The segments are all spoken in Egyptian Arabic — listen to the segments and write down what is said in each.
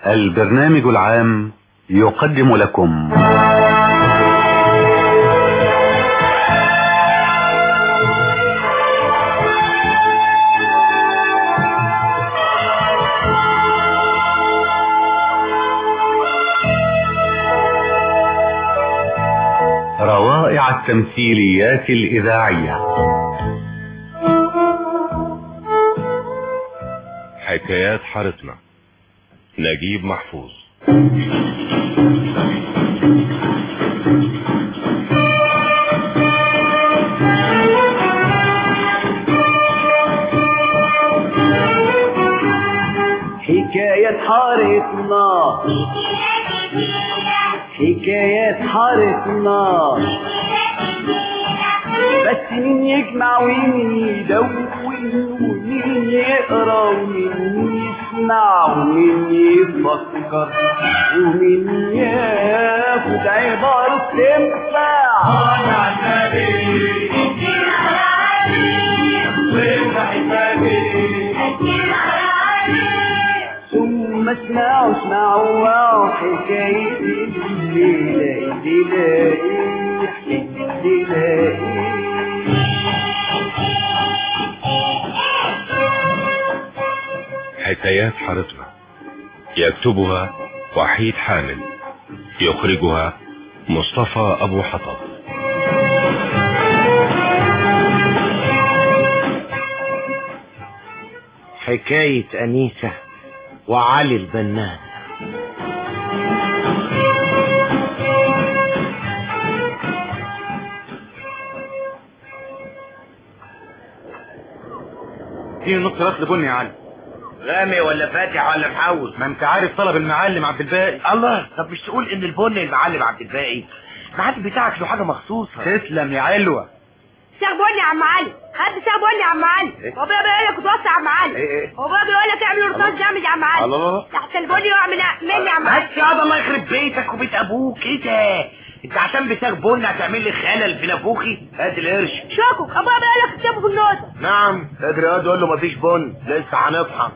البرنامج العام يقدم لكم روائع التمثيليات الإذاعية حكايات حارتنا نجيب محفوظ حكاية حارتنا حكاية حارتنا بس مين يجمع ومين يدون ومين يقرا ومين يسمع ومين يفكر ومين ياخد عبارة تنفع ثم اسمعوا اسمعوا واو حكاية الليلة الليلة الليلة حكايات حارتنا يكتبها وحيد حامل يخرجها مصطفى أبو حطب حكاية أنيسة وعلي البنان اديني نص رطل بني يا علي غامي ولا فاتح ولا محوس ما انت عارف طلب المعلم عبد الباقي الله طب مش تقول ان البن المعلم عبد الباقي المعلم بتاعك له حاجة مخصوصة تسلم يا علوة ساق بني يا عم علي هات ساق بني يا عم علي هو بقى بيقول لك توسع يا عم علي إيه إيه؟ هو بقى بيقول لك اعمل رصاص جامد يا عم علي الله الله. تحت البني يعمل مني يا عم علي بس يا الله يخرب بيتك وبيت ابوك ايه ده انت عشان بتاخ بن هتعمل لي خلل في نافوخي هات القرش شوكو ابويا بيقول لك اكتبه في النوتة نعم ادري يا قول له مفيش بن لسه هنطحن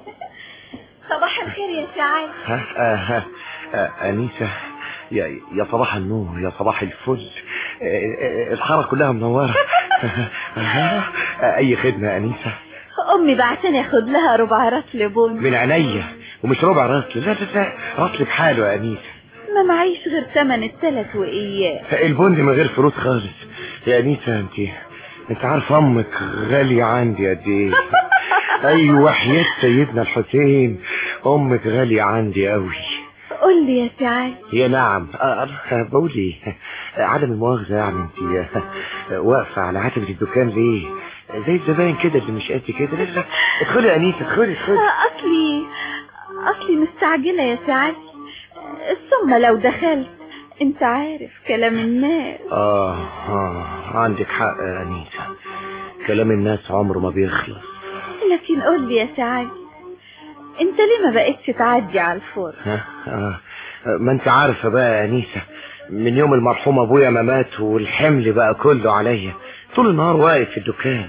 صباح الخير يا سعاد ها آه ها آه أنيسة يا يا صباح النور يا صباح الفل آه، آه، الحارة كلها منورة آه، أي خدمة يا أنيسة امي بعتني اخد لها ربع رطل بن من عينيا ومش ربع رطل لا لا لا رطل بحاله يا أنيسة ما معيش غير تمن التلات واياه البن من غير فلوس خالص يا أنيسة أنت أنت عارف أمك غالية عندي قد إيه أيوة حياة سيدنا الحسين أمك غالية عندي أوي قول لي يا سعاد يا نعم آه، آه، بقول ايه عدم المؤاخذة يعني انت آه، واقفة على عتبة الدكان ليه زي الزباين كده اللي مش قد كده لا لا ادخلي يا انيسة ادخلي ادخلي اصلي اصلي مستعجلة يا سعاد ثم لو دخلت انت عارف كلام الناس اه اه عندك حق يا انيسة كلام الناس عمره ما بيخلص لكن قول لي يا سعاد انت ليه ما بقتش تعدي على الفرن ها آه. ما انت عارفة بقى يا انيسة من يوم المرحوم ابويا ما مات والحمل بقى كله عليا طول النهار واقف في الدكان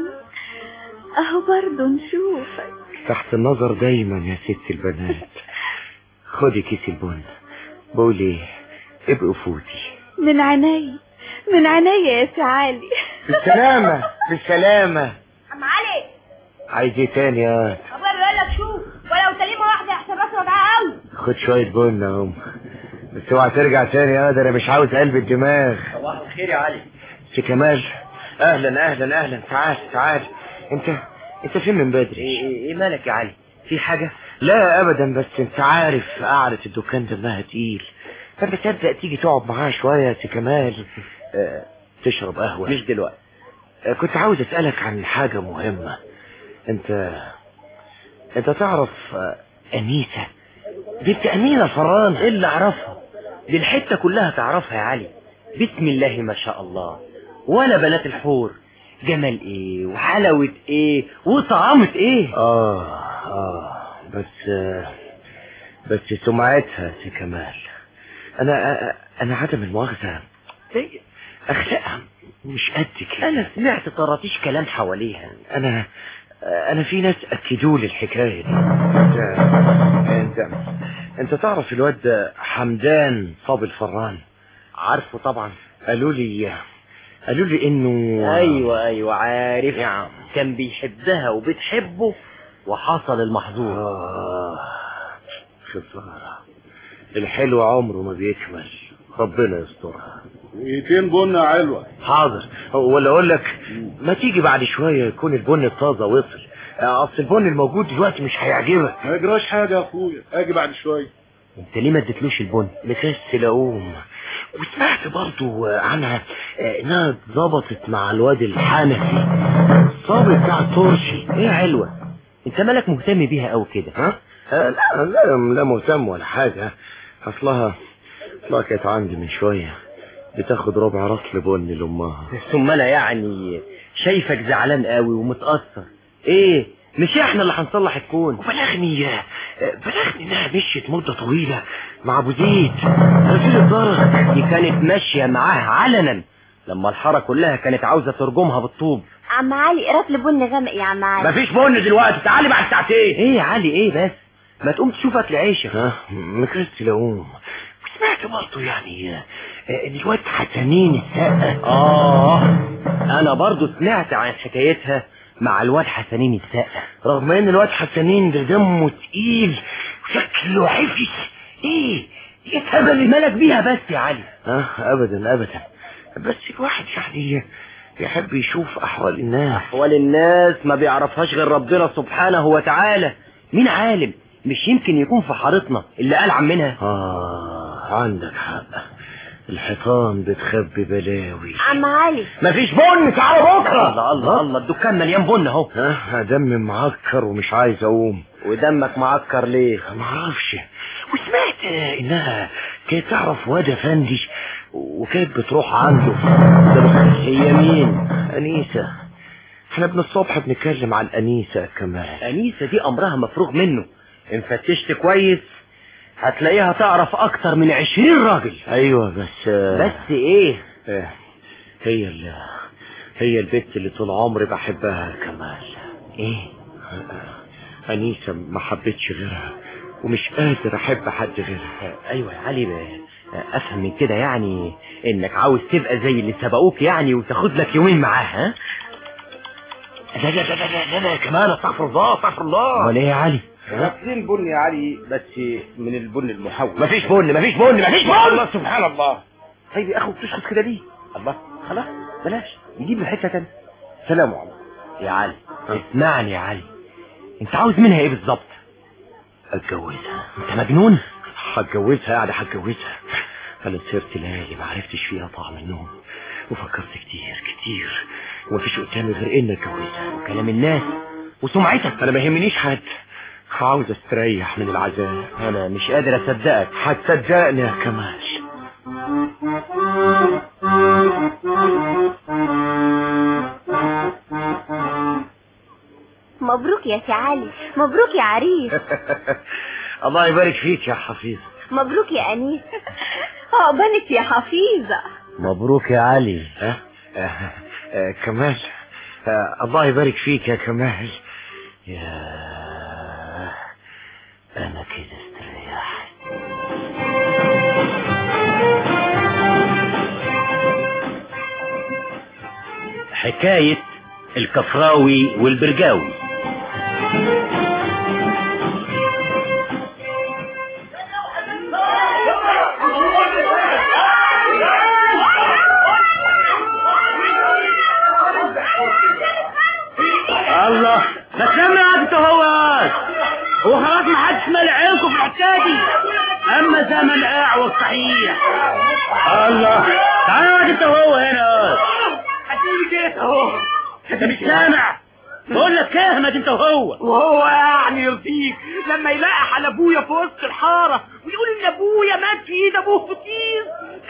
اهو برضه نشوفك تحت النظر دايما يا ست البنات خدي كيس البن بقول ايه ابقوا فوتي من عيني من عيني يا سعالي بالسلامة بالسلامة عم علي عايز ايه تاني يا ابويا بيقول لك شوف ولو سليمة واحدة احسن راسي وجعها قوي خد شوية بن اهم بس اوعى ترجع تاني يا ده انا مش عاوز قلب الدماغ صباح الخير يا علي سي كمال اهلا اهلا اهلا تعال تعال انت انت فين من بدري ايه ايه ايه مالك يا علي في حاجة لا ابدا بس انت عارف قعدة الدكان دمها تقيل فانت تبدأ تيجي تقعد معاها شوية يا سي كمال اه تشرب قهوة مش دلوقتي اه كنت عاوز اسألك عن حاجة مهمة انت انت تعرف اه انيسة بنت امينة فران ايه اللي اعرفها دي الحتة كلها تعرفها يا علي بسم الله ما شاء الله ولا بنات الحور جمال ايه وحلاوة ايه وطعامة ايه اه اه بس بس سمعتها سي كمال انا انا عدم المؤاخذة اخلاقها مش قد كده انا سمعت طراطيش كلام حواليها انا انا في ناس اكدوا لي الحكايه دي انت انت انت تعرف الواد ده حمدان صاب الفران عارفه طبعا قالوا لي قالوا لي انه ايوه ايوه عارف يا عم كان بيحبها وبتحبه وحصل المحظور آه خسارة الحلو عمره ما بيكمل ربنا يسترها ايتين بنة علوة حاضر ولا اقول لك ما تيجي بعد شوية يكون البن الطازة وصل اصل البن الموجود دلوقتي مش هيعجبك ما يجراش حاجة يا اخويا اجي بعد شوية انت ليه ما اديتلوش البن مكسل اقوم وسمعت برضو عنها آه، انها اتظبطت مع الواد الحنفي الصابي بتاع الترشي ايه يا علوة انت مالك مهتم بيها قوي كده ها؟ آه، لا لا لا مهتم ولا حاجة اصلها اصلها كانت عندي من شوية بتاخد ربع رطل بن لامها ثم انا يعني شايفك زعلان قوي ومتأثر ايه مش احنا اللي هنصلح الكون وبلغني بلغني انها مشيت مدة طويلة مع ابو زيد غسيل الدرج دي كانت ماشية معاه علنا لما الحارة كلها كانت عاوزة ترجمها بالطوب عم علي قرات لي بن غامق يا عم علي مفيش بن دلوقتي تعالي بعد ساعتين ايه يا علي ايه بس ما تقوم تشوف اكل عيشك ها مكرست لقوم وسمعت برضه يعني آه، ان الواد حسنين السقا اه انا برضو سمعت عن حكايتها مع الواد حسنين السقا رغم ان الواد حسنين ده دمه تقيل وشكله عفش ايه ايه هبل مالك بيها بس يا علي ها ابدا ابدا بس الواحد يعني يحب يشوف احوال الناس احوال الناس ما بيعرفهاش غير ربنا سبحانه وتعالى مين عالم مش يمكن يكون في حارتنا اللي قال عمنا اه عندك حق الحيطان بتخبي بلاوي عم علي مفيش بن تعالى بكره الله الله الله الدكان مليان بن اهو ها دمي معكر ومش عايز اقوم ودمك معكر ليه ما اعرفش وسمعت انها كانت تعرف واد افندي وكانت بتروح عنده هي مين انيسه احنا من الصبح بنتكلم عن انيسه كمان انيسه دي امرها مفروغ منه ان فتشت كويس هتلاقيها تعرف اكتر من عشرين راجل ايوه بس بس ايه آه، هي اللي هي البنت اللي طول عمري بحبها كمال ايه انيسه ما حبيتش غيرها ومش قادر احب حد غيرها ايوه يا علي ب- افهم من كده يعني انك عاوز تبقى زي اللي سبقوك يعني وتاخد لك يومين معاها ها لا لا لا لا لا, لا كمان استغفر الله استغفر الله امال ايه يا علي واكلين بن يا علي بس من البن المحول مفيش بن مفيش بن مفيش بن الله سبحان الله طيب يا اخو بتسكت كده ليه الله خلاص بلاش نجيب له حته تانية سلام عليكم يا علي اسمعني يا علي انت عاوز منها ايه بالظبط اتجوزها انت مجنون هتجوزها يعني هتجوزها انا سهرت ليالي ما عرفتش فيها طعم النوم وفكرت كتير كتير ومفيش قدامي غير ان اتجوزها وكلام الناس وسمعتك انا ما يهمنيش حد عاوز استريح من العذاب انا مش قادر اصدقك هتصدقني يا كمال مبروك يا سي علي مبروك يا عريس الله يبارك فيك يا حفيظ مبروك يا انيس عقبالك يا حفيظة مبروك يا علي ها آه، آه، كمال آه، الله يبارك فيك يا كمال يا انا كده استريحت حكاية الكفراوي والبرجاوي الله ما تسمع انت هو هو خلاص ما حدش مالع عينكم في الحكايه دي اما زمن اعوج صحيح الله تعال انت هو هنا هتيجي كده اهو انت مش سامع بقول لك اهمد انت وهو وهو يعني يرضيك لما يلاقي حال ابويا في وسط الحاره ويقول ان ابويا مات في ايد ابوه فتيس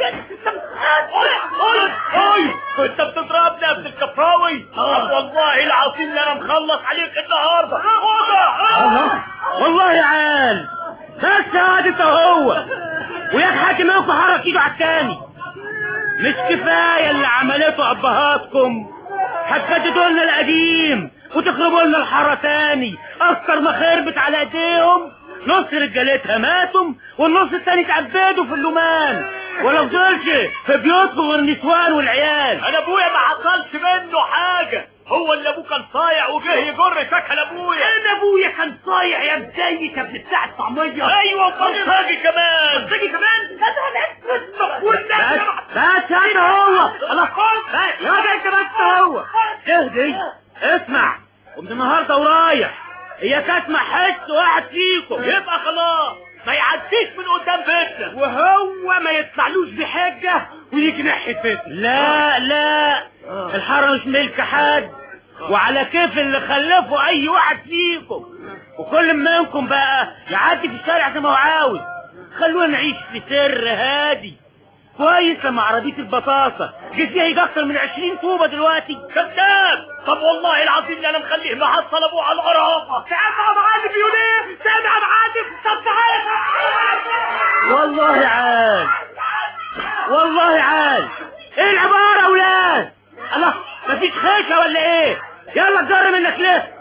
انت بتضربني يا ابن الكفراوي طب والله العظيم اللي انا مخلص عليك النهارده الله والله يا عال بس هاد انت هو وياك حد منكم حرك ايده على التاني مش كفايه اللي عملته ابهاتكم هتجددوا لنا القديم وتخربوا لنا الحاره تاني اكتر ما خربت على ايديهم نص رجالتها ماتوا والنص التاني اتعبدوا في اللومان ولا فضلش في بيوتهم غير النسوان والعيال انا ابويا ما حصلش منه حاجة هو اللي ابوه كان صايع وجه يجر شكل ابويا انا ابويا كان صايع يا بداية يا ابن بتاع الطعمية ايوه وبلطجي كمان بلطجي كمان بس بس انت هو خلاص بس يا انت بس هو اهدي اسمع ومن النهارده ورايح هي كانت حس واحد فيكم يبقى خلاص ما يعديش من قدام بيتنا وهو ما يطلعلوش بحجة ويجي ناحية بيتنا لا لا الحارة مش ملك حد وعلى كيف اللي خلفه اي واحد فيكم وكل منكم بقى يعدي في الشارع زي ما هو عاوز خلونا نعيش في سر هادي كويس لما عربية البطاطا جه فيها يجي اكتر من 20 طوبة دلوقتي كذاب طب والله العظيم اللي انا مخليه محصل ابوه على القرافة سامع معلم بيقول ايه سامع معلم طب تعالى والله عال والله عال ايه العبارة يا اولاد الله مفيش خيشة ولا ايه يلا تجرب منك ليه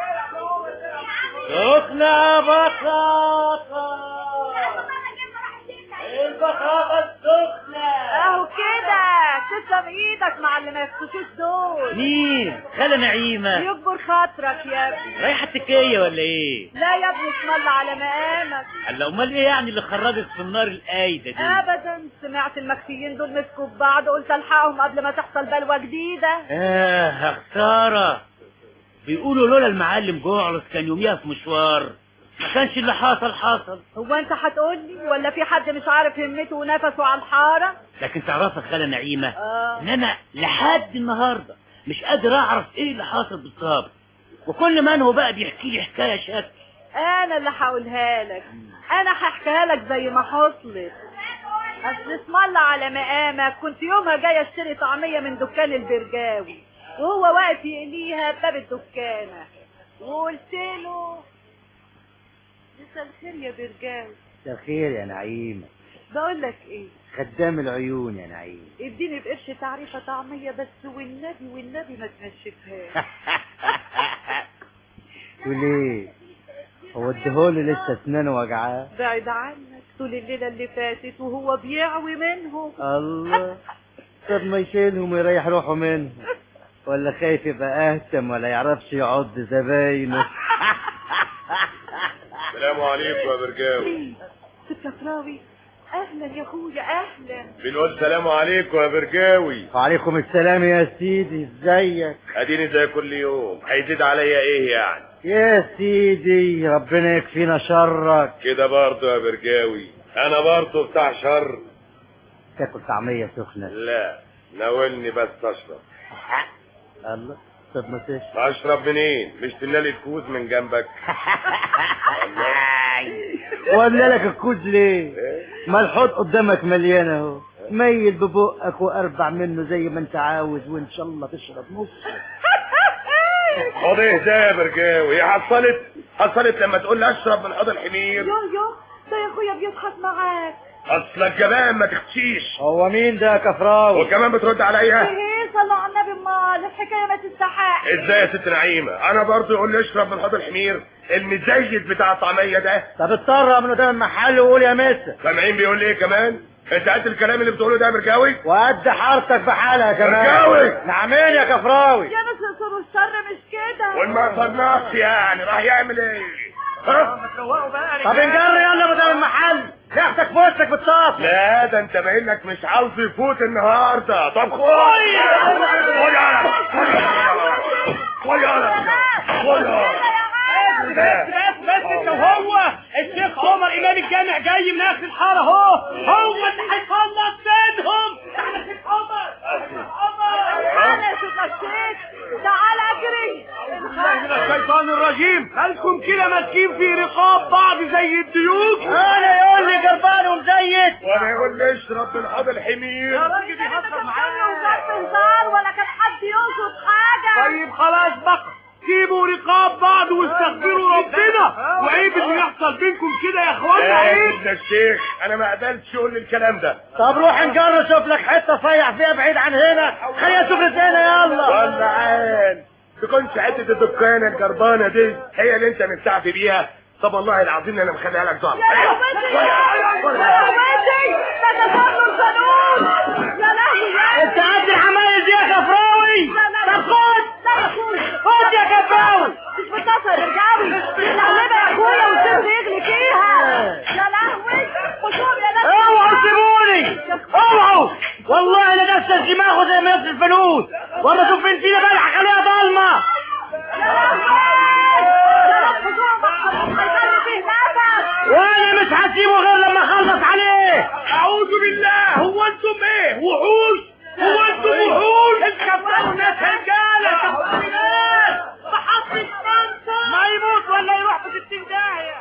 سخنة بطاطا البطاطا السخنة اهو كده تسلم ايدك مع اللي ما يخشوش دول مين خالة نعيمة يكبر خاطرك يا ابني رايحة التكية ولا ايه لا يا ابني اسم الله على مقامك هلا امال ايه يعني اللي خرجك في النار القايدة دي ابدا سمعت المخفيين دول مسكوا ببعض قلت الحقهم قبل ما تحصل بلوى جديده اه خسارة بيقولوا لولا المعلم جعلص كان يوميها في مشوار ما كانش اللي حصل حصل هو انت هتقولي ولا في حد مش عارف همته ونفسه على الحاره لكن تعرفي خالة نعيمة اه ان انا لحد النهاردة مش قادر اعرف ايه اللي حصل بالظبط وكل من هو بقى بيحكي لي حكاية شكل انا اللي هقولها لك انا هحكيها لك زي ما حصلت اصل اسم الله على مقامك كنت يومها جايه اشتري طعميه من دكان البرجاوي وهو واقف يقليها باب الدكانه وقلت له مساء الخير يا برجاوي خير يا نعيمة بقول لك ايه خدام العيون يا نعيم اديني بقرش تعريفه طعميه بس والنبي والنبي ما تنشفهاش وليه هو اديهوله لسه اسنانه وجعاه بعد عنك طول الليله اللي فاتت وهو بيعوي منهم الله طب ما يشيلهم ويريح روحه منهم ولا خايف يبقى اهتم ولا يعرفش يعض زباينه السلام عليكم يا برجاوي ست فراوي اهلا يا اخويا اهلا بنقول سلام عليكم يا برجاوي وعليكم السلام يا سيدي ازيك اديني زي كل يوم هيزيد عليا ايه يعني يا سيدي ربنا يكفينا شرك كده برضه يا برجاوي انا برضه بتاع شر تاكل طعمية سخنة لا ناولني بس اشرب الله طب ما تشرب اشرب منين مش تنالي الكوز من جنبك ولا لك الكوز ليه ما الحوض قدامك مليان اهو ميل ببقك واربع منه زي ما انت عاوز وان شاء الله تشرب نص خد ايه ده يا برجاوي هي حصلت حصلت لما تقول لي اشرب من حوض الحمير يو يو ده يا اخويا بيضحك معاك اصلك جبان ما تختشيش هو مين ده يا كفراوي وكمان بترد عليا ايه صلوا على النبي امال الحكايه ما تستحق ازاي يا ست نعيمه انا برضه يقول لي اشرب من حوض الحمير المزيد بتاع الطعميه ده طب اضطر من قدام المحل وقول يا مستر سامعين بيقول لي ايه كمان انت قد الكلام اللي بتقوله ده يا برجاوي وقد حارتك بحالها كمان برجاوي نعمين يا كفراوي يا ناس يقصروا الشر مش كده والما صنعش يعني راح يعمل ايه ها؟ طب انجر يلا قدام المحل ياخدك في وشك بالطاف لا ده انت باين لك مش عاوز يفوت النهارده طب خد خد يا خد يا خد يا بس بس بس انت وهو الشيخ عمر امام الجامع جاي من اخر الحاره اهو هو اللي هيخلص بينهم تعالى الشيخ عمر عمر تعالى يا شيخ الشيخ تعالى اجري من الشيطان الرجيم مالكم كده ماسكين في رقاب بعض زي الديوك انا يقول لي جربان ومزيت وانا يقول لي اشرب من حوض الحمير راجل بيهزر معايا وجرب هزار ولا كان حد يقصد حاجه طيب خلاص بقى سيبوا رقاب بعض واستغفروا ربنا وعيب اللي يحصل بينكم كده يا اخوانا يا عيب سيدنا الشيخ انا ما قدرتش اقول لي الكلام ده طب روح نجر شوف لك حته صيع فيها بعيد عن هنا خليها تشوف رزقنا يلا ولا عين تكونش حته الدكانه الجربانه دي هي اللي انت مستعفي بيها طب والله العظيم انا مخليها لك ضرب يا لهوتي يا لهوتي ده كسرنا القانون يا لهوي يا انت قد العمايل دي يا كفراوي طب خد لا يا اخويا خد يا كفراوي مش بتصل رجعوي نحلبها يا اخويا والسيف يغلي فيها يا لهوي خشوم يا لهوي اوعوا سيبوني اوعوا والله انا نفس دماغه زي ما نفس الفانوس والله شوف بنتي بقى خليها ضلمه يا لهوي يا رب خشوم هيخلي فيه نفس وانا مش هسيبه غير لما اخلص عليه اعوذ بالله هو انتم ايه وحوش هو انتم وحوش الكفار ناس رجاله كفار ناس محطة منصب ما يموت ولا يروح في 60 داهيه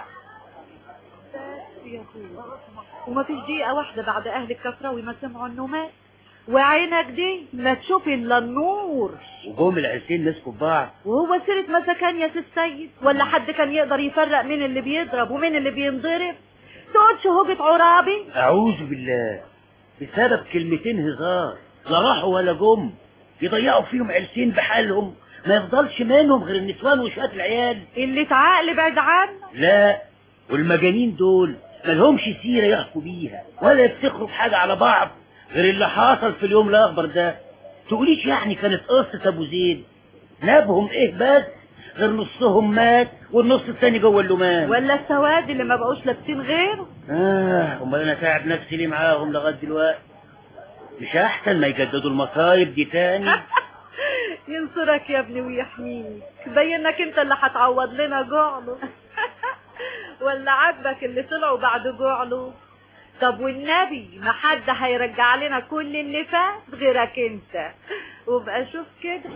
يا اخويا وما فيش دقيقة واحدة بعد اهل الكفراوي ما سمعوا انه مات وعينك دي لا تشوف الا النور وجم العيلتين مسكوا في بعض وهو سيرة مسكان يا سي السيد ولا حد كان يقدر يفرق مين اللي بيضرب ومين اللي بينضرب تقولش هوجة عرابي اعوذ بالله بسبب كلمتين هزار لا راحوا ولا جم يضيعوا فيهم عيلتين بحالهم ما يفضلش منهم غير النسوان وشويه العيال اللي اتعقل بعد عنه لا والمجانين دول ملهمش سيرة يحكوا بيها ولا يفتخروا بحاجة على بعض غير اللي حصل في اليوم الأخبر ده تقوليش يعني كانت قصة أبو زيد نابهم إيه بس غير نصهم مات والنص التاني جوه اللومان ولا السواد اللي ما بقوش لابسين غيره آه أمال أنا تعب نفسي ليه معاهم لغاية دلوقتي مش أحسن ما يجددوا المصايب دي تاني ينصرك يا ابني ويحميك بينك انت اللي هتعوض لنا جعله ولا عاجبك اللي طلعوا بعد جعله طب والنبي ما حد هيرجع لنا كل اللي فات غيرك انت وبقى شوف كده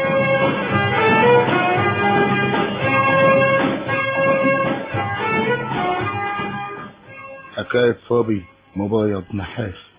حكاية صبي مبيض نحاس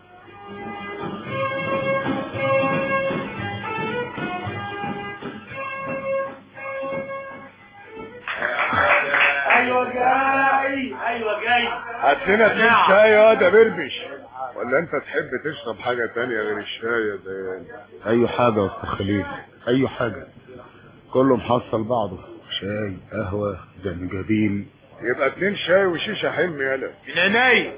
أيوة جاي أيوة جاي هات لنا اتنين شاي يا ده بربش ولا انت تحب تشرب حاجة تانية غير الشاي يا زيان اي حاجة يا استاذ خليل اي حاجة كله محصل بعضه شاي قهوة زنجبيل يبقى اتنين شاي وشيشة حلم يالا من عيني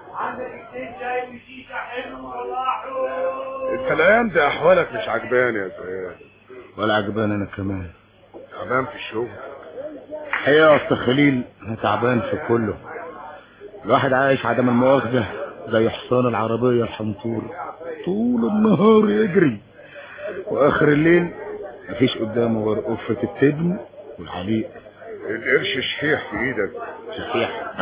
انت الايام دي احوالك مش عجباني يا زيان ولا عجبان انا كمان تعبان في الشغل الحقيقة يا استاذ خليل انا تعبان في كله الواحد عايش عدم المؤاخذة زي حصان العربية الحنطور طول النهار يجري واخر الليل مفيش قدامه غير قفة التبن والعليق القرش شحيح في ايدك شحيح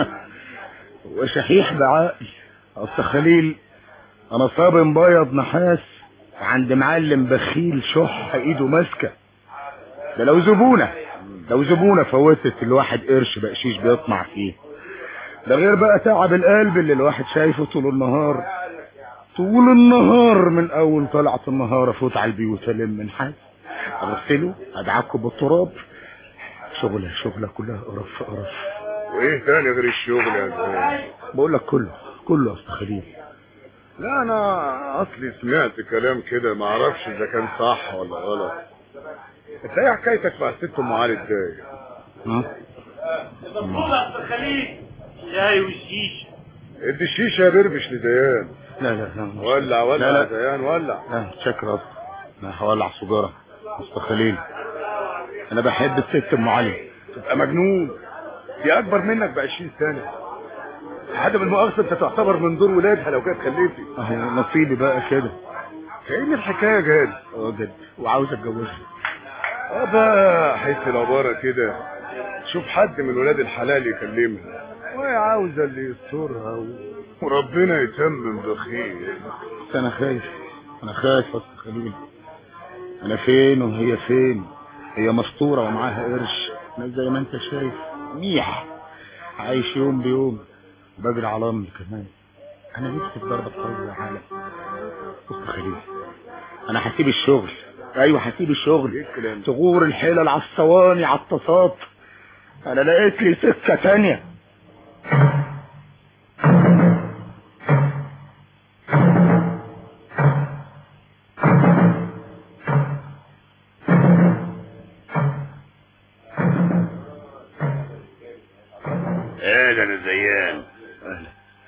وشحيح بعقل اصل خليل انا صابي مبيض نحاس عند معلم بخيل شح ايده ماسكه ده لو زبونه لو زبونه فوتت الواحد قرش بقشيش بيطمع فيه ده غير بقى تعب القلب اللي الواحد شايفه طول النهار طول النهار من اول طلعت النهار افوت على البيوت الم نحاس اغسله ادعكه بالتراب شغله شغله كلها قرف في قرف وايه تاني غير الشغل يا زيان بقول لك كله كله يا استاذ خليل لا انا اصلي سمعت كلام كده ما اعرفش اذا كان صح ولا غلط انت ايه حكايتك مع الست ام علي ازاي ها المفروض يا أستاذ خليل شاي والشيشة ادي الشيشه يا بربش لزيان لا لا لا ولع ولع لا يا لا زيان ولع لا شكرا أصلا. انا هولع سجارة استاذ خليل انا بحب الست ام علي تبقى مجنون دي اكبر منك ب 20 سنه عدم المؤاخذه انت تعتبر من دور ولادها لو كانت خليتي اهو نصيبي بقى كده كأن الحكايه جاد اه جد وعاوز اتجوزها اه بقى حيث العباره كده شوف حد من ولاد الحلال يكلمها وهي عاوزه اللي يسترها و... وربنا يتمم بخير بس انا خايف انا خايف يا استاذ خليل انا فين وهي فين هي مستورة ومعاها قرش انا زي ما انت شايف ميح عايش يوم بيوم بجري على امي كمان انا نفسي في ضربة حرب العالم استاذ خليل انا هسيب الشغل ايوه هسيب ايه الشغل الكلام ده تغور الحيلة العصواني عالتصات انا لقيت لي سكة تانية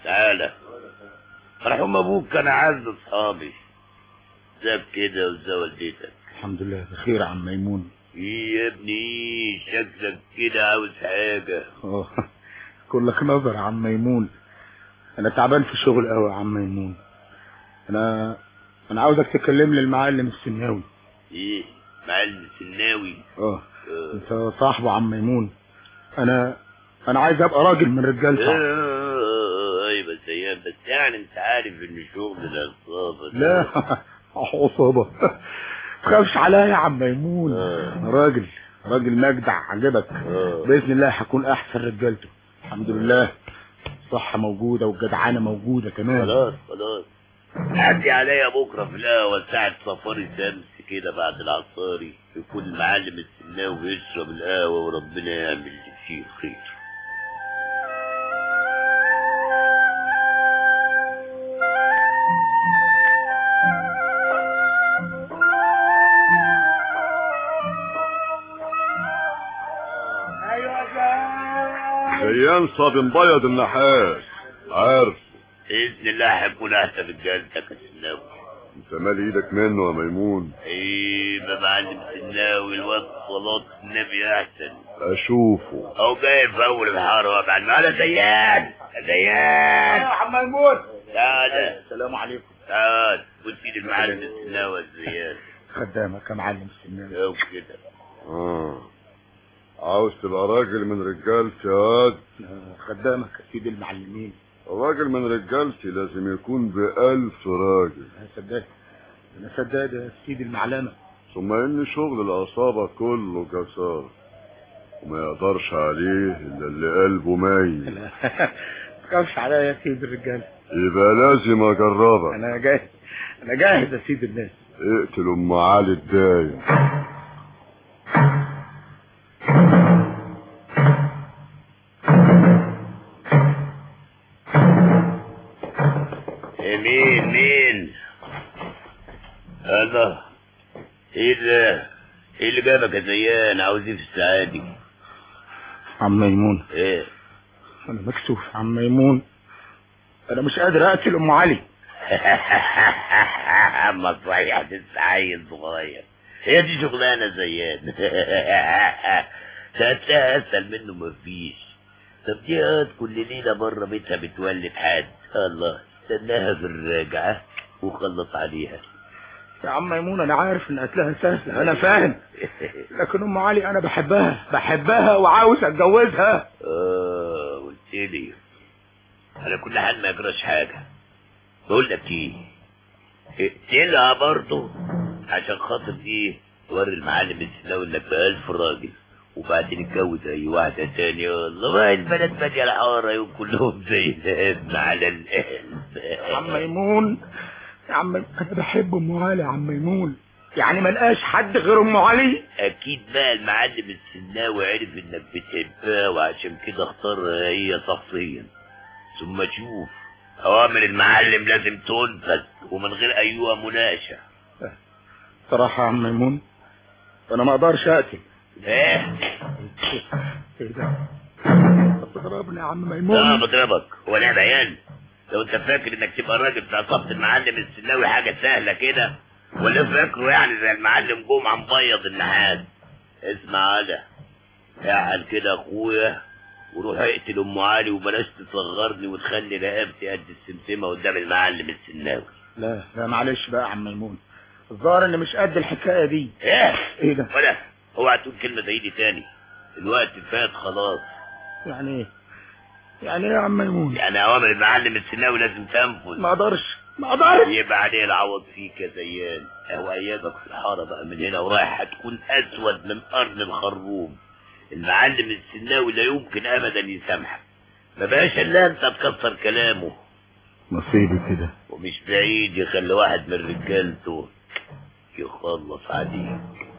تعالى مرحوم ابوك كان عز اصحابي ساب كده وزا والدتك الحمد لله بخير يا عم ميمون ايه يا ابني شكلك كده عاوز حاجة اه كلك نظر يا عم ميمون انا تعبان في الشغل قوي يا عم ميمون انا انا عاوزك تكلم لي المعلم السناوي ايه معلم السناوي اه اه انت صاحبه عم ميمون انا انا عايز ابقى راجل من رجالتك آه، ايوه بس ايام بس يعني انت عارف ان شغل العصابة ده- لا عصابة تخافش عليا يا عم ميمون آه. أنا راجل راجل مجدع عجبك آه. باذن الله هكون احسن رجالته الحمد لله الصحة موجودة والجدعانة موجودة كمان خلاص خلاص عدي عليا بكرة في القهوة ساعة صفاري شمس كده بعد العصاري يكون المعلم السناوي يشرب القهوة وربنا يعمل اللي فيه خير زيان صاب مبيض النحاس عارف بإذن الله هيكون أحسن رجالتك يا سناوي انت مال ايدك منه يا ميمون ايه يا معلم سناوي الواد صلاة النبي أحسن اشوفه أو جاي في أول الحارة وابع المال زيان يا زيان عم ميمون تعال السلام عليكم تعال وسيد المعلم السناوي يا زيان خدامك يا معلم السناوي أو كده اه عاوز تبقى راجل من رجالتي يا واد آه، خدامك يا سيدي المعلمين راجل من رجالتي لازم يكون بألف راجل انا سداد انا سداد يا سيدي المعلمة ثم ان شغل العصابة كله جسار وما يقدرش عليه الا اللي قلبه ميت لا تخافش عليا يا سيدي الرجال يبقى لازم اجربك انا جاهز انا جاهز يا سيدي الناس اقتل ام علي الدايم إيه مين مين الله ايه ده ايه اللي جابك يا زيان عاوز ايه في الساعة دي عم ميمون ايه انا مكسوف يا عم ميمون انا مش قادر اقتل ام علي اما صحيح لسه عيل صغير هي دي شغلانه زيان تأتيها اسهل منه مفيش طب دي قاعد كل ليله بره بيتها بتولد حد الله استناها في الراجعه وخلص عليها يا عم ميمون انا عارف ان قتلها سهل انا فاهم لكن ام علي انا بحبها بحبها وعاوز اتجوزها اه قلت لي على كل حال ما يجراش حاجه بقول لك ايه اقتلها برضه عشان خاطر ايه وري المعلم السناوي انك بألف راجل وبعدين اتجوز اي واحدة تانية والله ما البنات بادية الحارة يوم كلهم زي الهب على القلب يا عم ميمون يا عم انا بحب ام علي يا عم ميمون يعني ما لقاش حد غير ام علي اكيد بقى المعلم السناوي عرف انك بتحبها وعشان كده اختارها هي شخصيا ثم شوف اوامر المعلم لازم تنفذ ومن غير ايوه مناقشه صراحة يا عم ميمون انا ما اقدرش اقتل ايه ايه ده طب تضربني يا عم لا ميمون بضربك هو لعب عيال لو انت فاكر انك تبقى راجل في عصابة المعلم السناوي حاجة سهلة كده ولا فاكره يعني زي المعلم جمعة مبيض النحاس اسمع على اعقل كده اخويا وروح اقتل ام علي وبلاش تصغرني وتخلي رقبتي قد السمسمة قدام المعلم السناوي لا لا معلش بقى يا عم ميمون الظاهر اني مش قد الحكاية دي ايه ايه ده ولا اوعى تقول كلمة زي دي تاني الوقت فات خلاص يعني ايه يعني ايه يا عم ميمون يعني اوامر المعلم السناوي لازم تنفذ ما اقدرش ما اقدرش يبقى عليه العوض فيك يا زيان هو ايامك في الحارة بقى من هنا ورايح هتكون اسود من قرن الخروم المعلم السناوي لا يمكن ابدا يسامحك ما بقاش الا انت تكسر كلامه نصيبي كده ومش بعيد يخلي واحد من رجالته يخلص عليك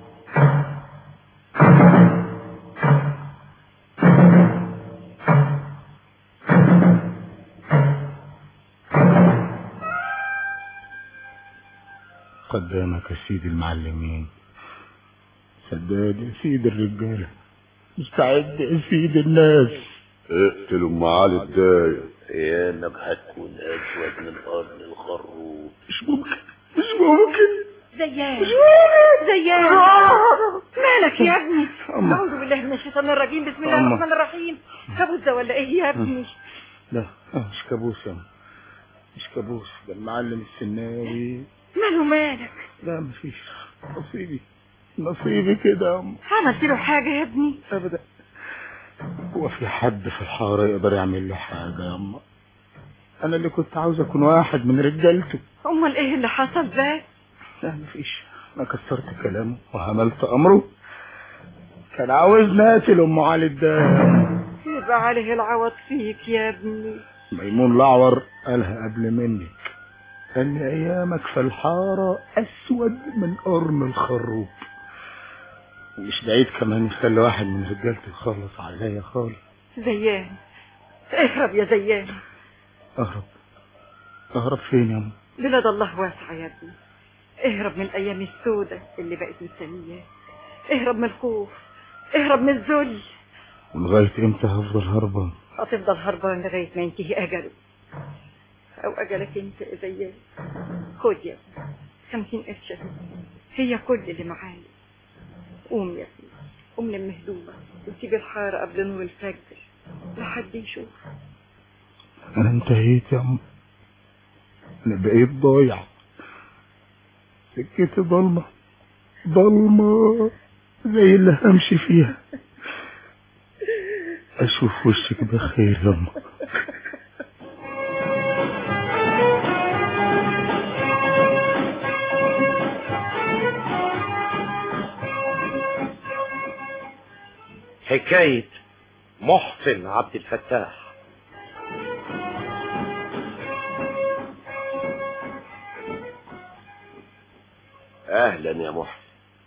قدامك يا سيدي المعلمين سداد يا سيدي الرجالة مستعد يا سيدي الناس اقتل ام علي الدايق ايامك هتكون اسود من قرن الخروف مش ممكن مش ممكن زيان زيان مالك يا ابني أما. اعوذ بالله من الشيطان الرجيم بسم الله أما. الرحمن الرحيم كابوس ده ولا ايه يا ابني لا مش كابوس يا أم. مش كابوس ده المعلم السناوي ماله مالك لا مفيش نصيبي نصيبي كده يا أم. عملت له حاجه يا ابني ابدا هو في حد في الحارة يقدر يعمل له حاجة يا أما أنا اللي كنت عاوز أكون واحد من رجالته امال ايه اللي حصل ده لا مفيش أنا كسرت كلامه وعملت أمره كان عاوزني أقتل أم علي الدايق يبقى عليه العوض فيك يا ابني ميمون الأعور قالها قبل منك قال لي أيامك في الحارة أسود من قرن الخروف مش بعيد كمان يخلي واحد من رجالته يخلص عليا خالص زيان اهرب يا زيان أهرب أهرب فين يا أم بلاد الله واسعة يا ابني اهرب من الايام السودة اللي بقت مستنياك اهرب من الخوف اهرب من الذل ولغاية إمتى هفضل هربان هتفضل هربان لغاية ما ينتهي أجله أو أجلك أنت يا زيان خد يا ابني خمسين قرش أهي. هي كل اللي معايا قوم يا ابني قوم لم هدومك وسيب الحارة قبل نور الفجر لحد يشوف أنا انتهيت يا أم أنا بقيت ضايع سكتي ضلمة ضلمة زي اللي همشي فيها أشوف وشك بخير يا أم حكاية محسن عبد الفتاح اهلا يا محسن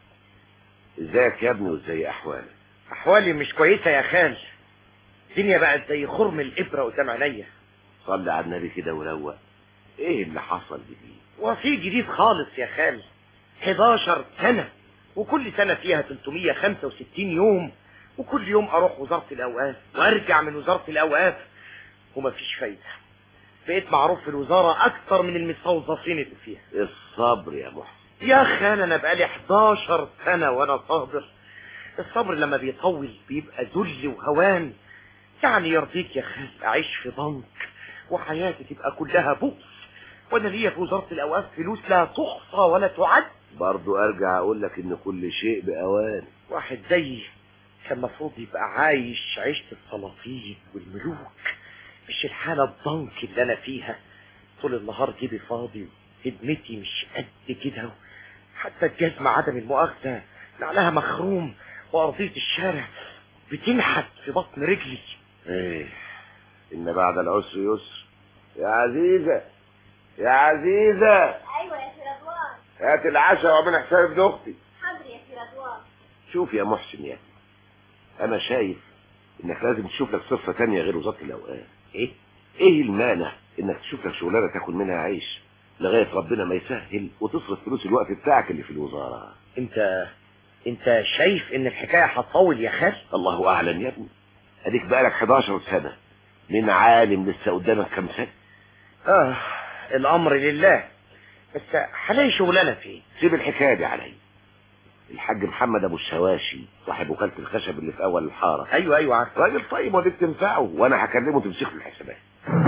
ازيك يا ابني وازاي احوالك احوالي مش كويسه يا خال الدنيا بقت زي خرم الابره قدام عينيا صلي على النبي كده وروق ايه اللي حصل جديد وفي جديد خالص يا خال 11 سنه وكل سنه فيها 365 يوم وكل يوم اروح وزاره الاوقاف وارجع من وزاره الاوقاف ومفيش فايده بقيت معروف في الوزاره اكتر من المستوظفين اللي فيها الصبر يا محسن يا خال انا بقالي 11 سنه وانا صابر الصبر لما بيطول بيبقى ذل وهوان يعني يرضيك يا خال اعيش في ضنك وحياتي تبقى كلها بؤس وانا ليا في وزاره الاوقاف فلوس لا تحصى ولا تعد برضو ارجع اقول لك ان كل شيء باوان واحد زيي كان المفروض يبقى عايش عيشة السلاطين والملوك مش الحالة الضنك اللي انا فيها طول النهار جيبي فاضي خدمتي مش قد كده حتى الجزمة عدم المؤاخذة نعلها مخروم وأرضية الشارع بتنحت في بطن رجلي ايه ان بعد العسر يسر يا عزيزة يا عزيزة ايوه يا سي رضوان هات العشاء واعمل حسابي ابن اختي حاضر يا سي رضوان شوف يا محسن يا ابني انا شايف انك لازم تشوف لك صفة تانية غير وزارة الاوقاف ايه ايه المانع انك تشوف لك شغلانة تاكل منها عيش لغاية ربنا ما يسهل وتصرف فلوس الوقت بتاعك اللي في الوزارة انت انت شايف ان الحكاية هتطول يا خال الله اعلم يا ابني اديك بقالك 11 سنة من عالم لسه قدامك كام سنة اه الامر لله بس هلاقي شغلانة فين سيب الحكاية دي عليا الحاج محمد ابو الشواشي صاحب وكالة الخشب اللي في اول الحارة ايوه ايوه عارف راجل طيب وديك تنفعه وانا هكلمه تمسك له الحسابات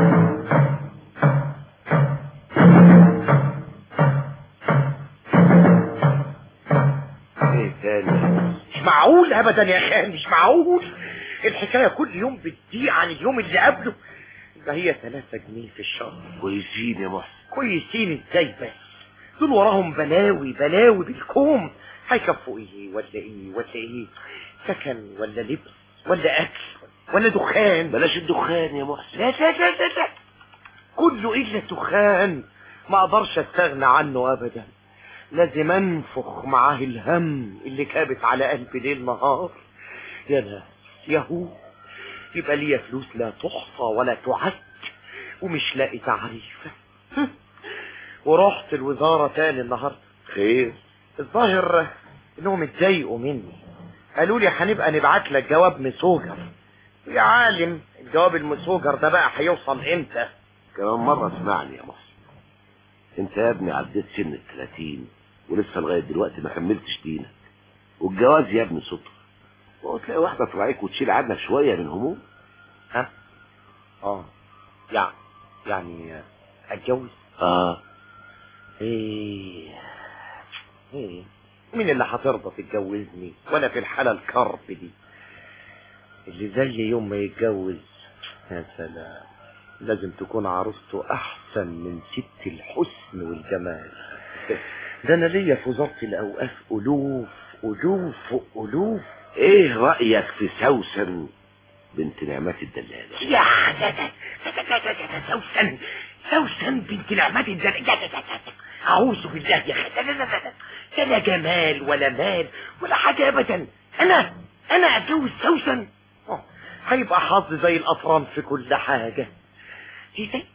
ايه تاني مش معقول ابدا يا خال مش معقول الحكاية كل يوم بتضيع عن اليوم اللي قبله ده هي ثلاثة جنيه في الشهر كويسين يا محسن كويسين ازاي بس دول وراهم بلاوي بلاوي بالكوم هيكفوا ايه ولا ايه ولا ايه سكن ولا لبس ولا اكل ولا دخان بلاش الدخان يا محسن لا لا لا لا, لا. كله الا الدخان ما اقدرش استغنى عنه ابدا لازم انفخ معاه الهم اللي كابت على قلبي ليل نهار يا ناس يا هو يبقى ليا فلوس لا تحصى ولا تعد ومش لاقي تعريفة هم. ورحت الوزارة تاني النهاردة خير الظاهر انهم اتضايقوا مني قالوا لي هنبقى نبعت لك جواب مسوجر يا عالم الجواب المسوجر ده بقى هيوصل امتى كمان مرة اسمعني يا محسن انت يا ابني عديت سن الثلاثين ولسه لغاية دلوقتي ما كملتش دينك والجواز يا ابني صدفة وتلاقي واحدة تراعيك وتشيل عنك شوية من هموم ها اه يعني يعني اتجوز اه ايه ايه مين اللي هترضى تتجوزني وانا في الحالة الكرب دي اللي زي يوم ما يتجوز يا سلام لازم تكون عروسته احسن من ست الحسن والجمال ده انا ليا في وزارة الاوقاف الوف الوف الوف ايه رأيك في سوسن بنت نعمات الدلالة يا ده ده ده ده ده ده سوسن سوسن بنت نعمات الدلال يا ده ده ده أعوذ بالله يا أخي لا لا لا لا لا لا جمال ولا مال ولا حاجة أبدا أنا أنا أتجوز سوسن آه، هيبقى حظ زي الأطران في كل حاجة دي زي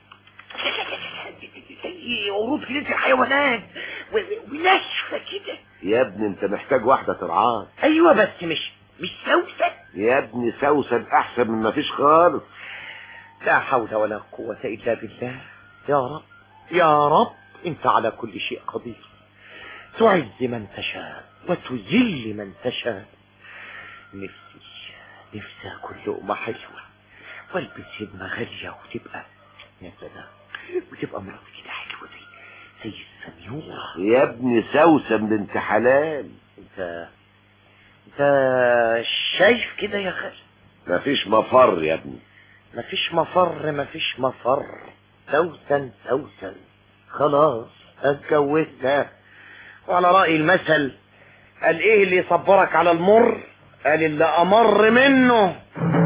زي عروض كنيسة الحيوانات و- و- وناشفة كده يا ابني انت محتاج واحدة ترعاك أيوة بس مش مش سوسن يا ابني سوسن احسن من ما فيش خالص لا حول ولا قوة إلا بالله يا رب يا رب أنت على كل شيء قدير تعز من تشاء وتذل من تشاء نفسي نفسي أكل لقمة حلوة والبس هدمة غالية وتبقى يا سلام وتبقى مراتي كده حلوة زي زي السنيورة يا ابني سوسن بنت حلال انت انت شايف كده يا خالد مفيش مفر يا ابني مفيش مفر مفيش مفر سوسن سوسن خلاص اتجوزنا وعلى رأي المثل قال ايه اللي يصبرك على المر قال اللي امر منه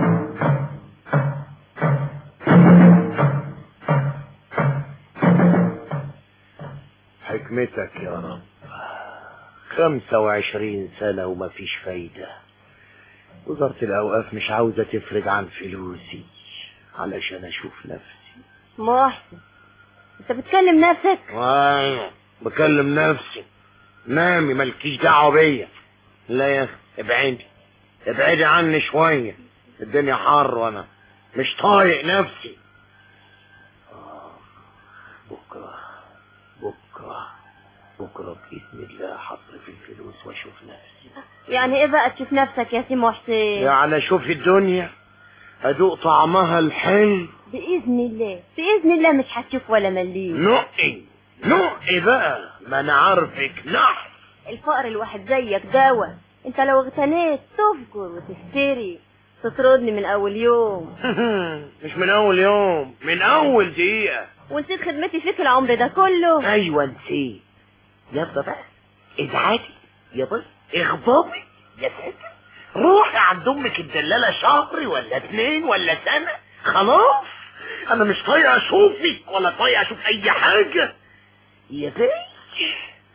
حكمتك يا رب خمسة وعشرين سنة ومفيش فايدة وزارة الأوقاف مش عاوزة تفرج عن فلوسي علشان أشوف نفسي محسن انت بتكلم نفسك ايوه بكلم نفسي نامي مالكيش دعوة بيا لا يا اخي ابعدي ابعدي عني شوية الدنيا حر وانا مش طايق نفسي آه، بكرة بكرة بكرة بإذن الله هصرف الفلوس واشوف نفسي يعني ايه بقى تشوف نفسك يا سي محسن يعني اشوف الدنيا ادوق طعمها الحلو بإذن الله بإذن الله مش هتشوف ولا مليم نقي نقي بقى ما انا عارفك نحس الفقر الواحد زيك دوا انت لو اغتنيت تفجر وتفتري تطردني من اول يوم مش من اول يوم من اول دقيقة ونسيت خدمتي فيك العمر ده كله ايوه نسيت يلا بقى ازعاجي يا بص اغضبي يا ساتر روحي عند امك الدلالة شهر ولا اتنين ولا سنة خلاص انا مش طايق اشوفك ولا طايق اشوف اي حاجة يا بنت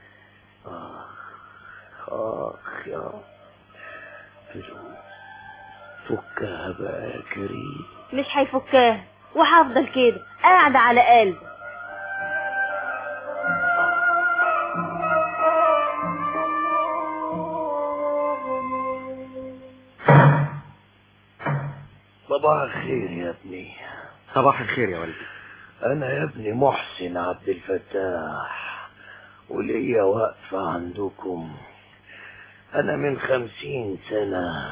اخ اخ يا رب. فلوس فكها بقى يا كريم مش هيفكاها وهفضل كده قاعدة على قلبي صباح الخير يا ابني صباح الخير يا والدي انا يا ابني محسن عبد الفتاح وليا واقفة عندكم انا من خمسين سنة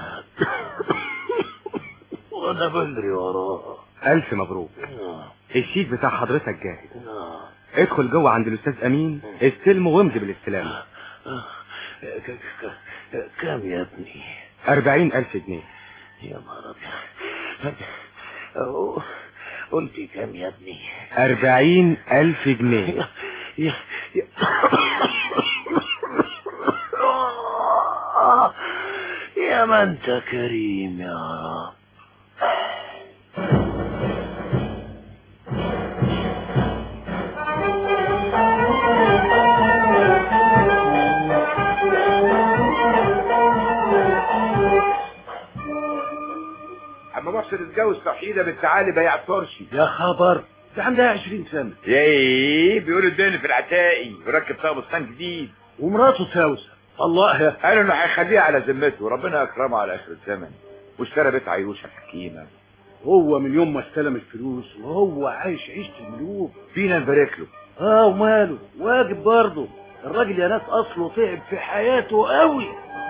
وانا بجري وراه ألف مبروك آه، الشيك بتاع حضرتك جاهز آه، ادخل جوه عند الأستاذ أمين استلمه وامضي بالاستلام آه. ك- ك- كام يا ابني أربعين ألف جنيه يا نهار ابيض أوه، قلت كام يا ابني أربعين ألف جنيه يا يا يا ما انت كريم يا رب اما محسن اتجوز توحيدة بنت علي بياع ترشي يا خبر ده عندها 20 سنة ايه بيقول الدنيا في العتاقي وركب فيها بستان جديد ومراته سوسة الله يا قالوا انه هيخليها على ذمته وربنا اكرمه على اخر الزمن واشترى بيت عيوشه حكيمه هو من يوم ما استلم الفلوس وهو عايش عيشة الملوك فينا نبارك له اه وماله واجب برضه الراجل يا ناس اصله تعب في حياته قوي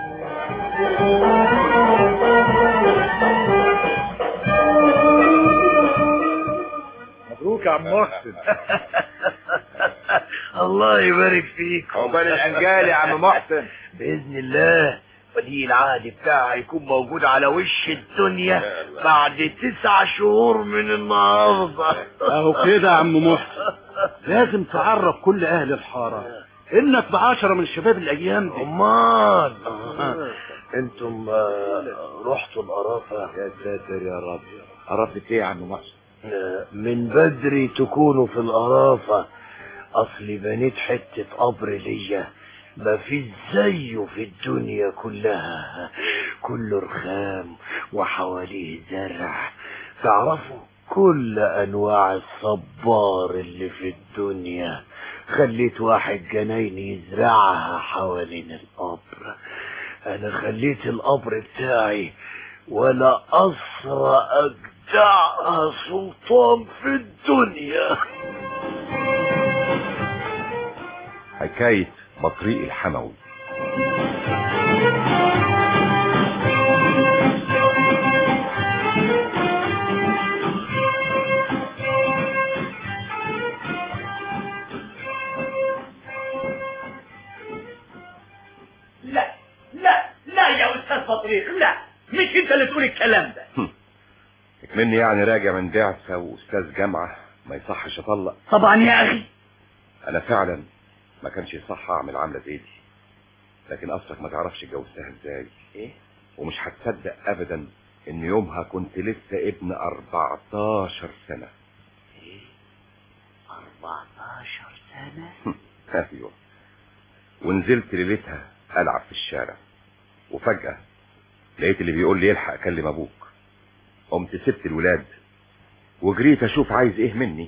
مبروك يا عم محسن الله يبارك فيك عقبال الانجال يا عم محسن باذن الله ولي العهد بتاعي هيكون موجود على وش الدنيا بعد تسع شهور من النهارده اهو كده يا عم محسن لازم تعرف كل اهل الحارة انك بعشرة من الشباب الايام دي امال انتم آه، رحتوا القرافه يا ساتر يا رب عرفت ايه يا عم محسن آه، من بدري تكونوا في القرافه اصلي بنيت حته قبر ليا ما في زيه في الدنيا كلها كله رخام وحواليه زرع تعرفوا كل انواع الصبار اللي في الدنيا خليت واحد جناين يزرعها حوالين القبر انا خليت القبر بتاعي ولا اسرى اجدعها سلطان في الدنيا حكاية بطريق الحموي لا لا لا يا استاذ بطريق لا مش انت اللي تقول الكلام ده مني يعني راجع من بعثة واستاذ جامعة ما يصحش اطلق طبعا يا اخي انا فعلا ما كانش يصح اعمل عاملة زي دي لكن اصلك ما تعرفش اتجوزتها ازاي ايه ومش هتصدق ابدا ان يومها كنت لسه ابن 14 سنة 14 سنة ايوه ونزلت ليلتها العب في الشارع وفجأة لقيت اللي بيقول لي الحق اكلم ابوك قمت سبت الولاد وجريت اشوف عايز ايه مني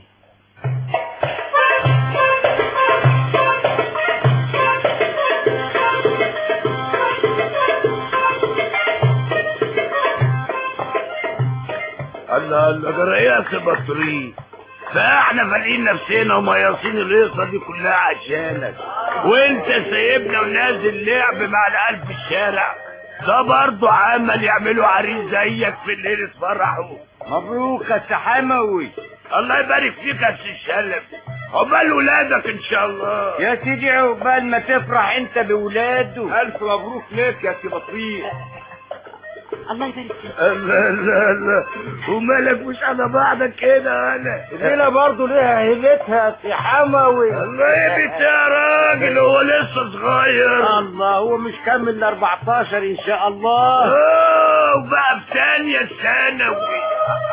الله الله جرأيك يا بطريق فاحنا فالقين نفسنا ومياصين القصه دي كلها عشانك وانت سايبنا ونازل لعب مع العيال في الشارع ده برضه عمل يعملوا عريس زيك في الليل تفرحوا مبروك يا حموي الله يبارك فيك يا سي الشلب عقبال ولادك ان شاء الله يا سيدي عقبال ما تفرح انت بولاده الف مبروك ليك يا سي بطريق الله يبارك فيك لا لا لا ومالك مش على بعضك كده انا الليله برضه ليها هيبتها يا حموي الله يبت يا راجل هو لسه صغير الله هو مش كمل ال 14 ان شاء الله اه وبقى في ثانيه ثانوي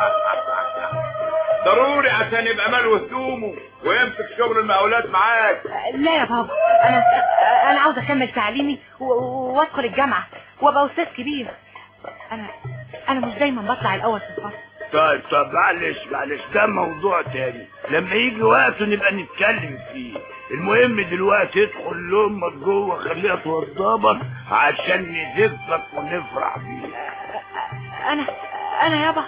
ضروري عشان يبقى مال هدومه ويمسك شغل المقاولات معاك لا يا بابا انا انا عاوز اكمل تعليمي و- و- وادخل الجامعه وابقى استاذ كبير انا انا مش دايما بطلع الاول في الفصل طيب طب معلش معلش ده موضوع تاني لما يجي وقته نبقى نتكلم فيه المهم دلوقتي ادخل لامك جوه خليها توضبك عشان نزفك ونفرح بيها انا انا يابا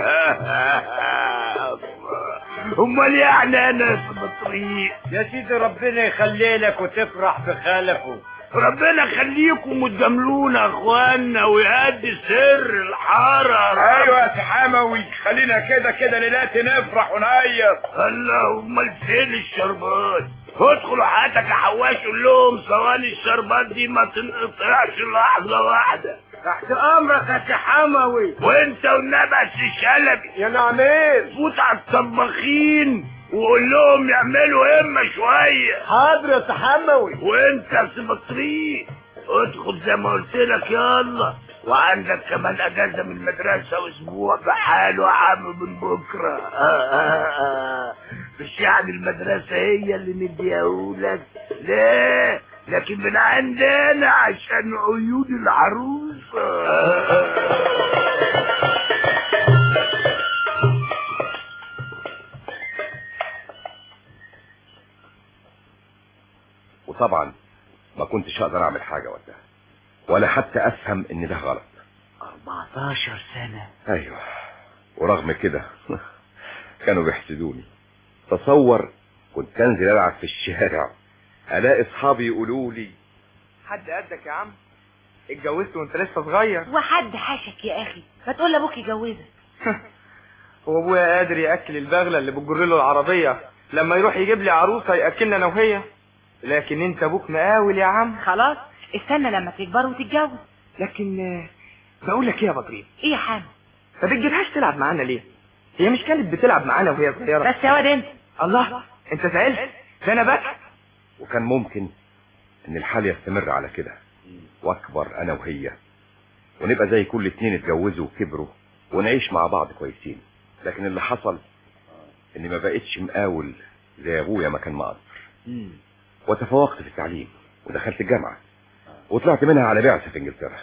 امال يعني انا في الطريق يا سيدي ربنا يخلي لك وتفرح بخلفه ربنا يخليكم وتجاملونا يا اخوانا ويهدي سر الحاره ايوه يا سي حموي خلينا كده كده ليلاتي نفرح ونهيص الله امال فين الشربات ادخلوا حياتك يا حواش قول لهم ثواني الشربات دي ما تنقطعش لحظه واحده تحت امرك يا سي حموي وانت والنبي يا سي شلبي يا نعمين فوت على الطباخين وقول لهم يعملوا همه شويه حاضر يا سي حموي وانت يا سي بطريق ادخل زي ما قلت لك يلا وعندك كمان اجازه من المدرسه واسبوع بحاله يا عم من بكره آه آه آه. مش يعني المدرسه هي اللي مديهولك لا لكن من عندنا عشان عيون العروسه آه آه. وطبعا ما كنتش اقدر اعمل حاجة وقتها ولا حتى افهم ان ده غلط 14 سنه ايوه ورغم كده كانوا بيحسدوني تصور كنت انزل العب في الشارع الاقي اصحابي يقولوا لي حد قدك يا عم اتجوزت وانت لسه صغير وحد حاشك يا اخي ما تقول لابوك يجوزك هو ابويا قادر ياكل البغله اللي بتجر له العربيه لما يروح يجيب لي عروسه ياكلنا انا وهي لكن انت ابوك مقاول يا عم خلاص استنى لما تكبر وتتجوز لكن آه، بقول لك ايه يا بطريق ايه يا حامد ما بتجيبهاش تلعب معانا ليه هي مش كانت بتلعب معانا وهي صغيره بس يا واد انت الله انت زعلت ده انا بس وكان ممكن ان الحال يستمر على كده واكبر انا وهي ونبقى زي كل اتنين اتجوزوا وكبروا ونعيش مع بعض كويسين لكن اللي حصل اني ما بقتش مقاول زي ابويا ما كان مقدر وتفوقت في التعليم ودخلت الجامعة وطلعت منها على بعثة في انجلترا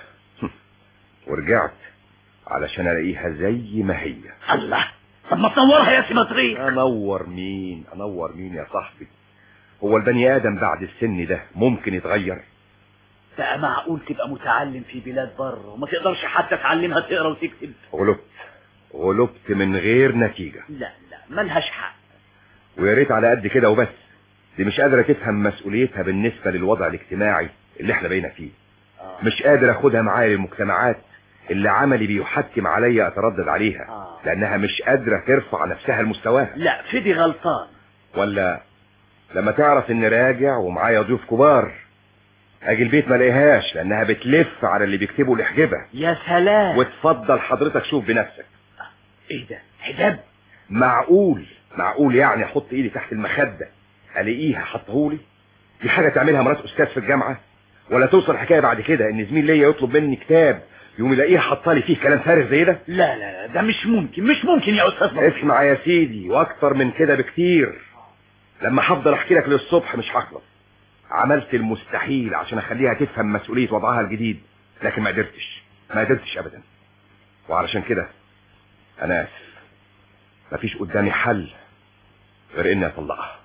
ورجعت علشان الاقيها زي ما هي الله طب ما تصورها يا سي بطريق انور مين انور مين يا صاحبي هو البني ادم بعد السن ده ممكن يتغير بقى معقول تبقى متعلم في بلاد بره وما تقدرش حتى تعلمها تقرا وتكتب غلبت غلبت من غير نتيجة لا لا ملهاش حق ويا ريت على قد كده وبس دي مش قادرة تفهم مسؤوليتها بالنسبة للوضع الاجتماعي اللي احنا بقينا فيه مش قادر اخدها معايا للمجتمعات اللي عملي بيحتم عليا اتردد عليها لانها مش قادرة ترفع نفسها لمستواها لا فدي غلطان ولا لما تعرف اني راجع ومعايا ضيوف كبار اجي البيت ما الاقيهاش لانها بتلف على اللي بيكتبوا الاحجبه يا سلام وتفضل حضرتك شوف بنفسك ايه ده حجاب معقول معقول يعني احط ايدي تحت المخده الاقيها حطهولي دي حاجه تعملها مرات استاذ في الجامعه ولا توصل الحكايه بعد كده ان زميل ليا يطلب مني كتاب يقوم يلاقيها حاطه لي فيه كلام فارغ زي ده لا لا لا ده مش ممكن مش ممكن يا استاذ بطريق. اسمع يا سيدي واكتر من كده بكتير لما هفضل احكي لك للصبح مش هخلص عملت المستحيل عشان اخليها تفهم مسؤوليه وضعها الجديد لكن ما قدرتش ما قدرتش ابدا وعلشان كده انا اسف مفيش قدامي حل غير اني اطلقها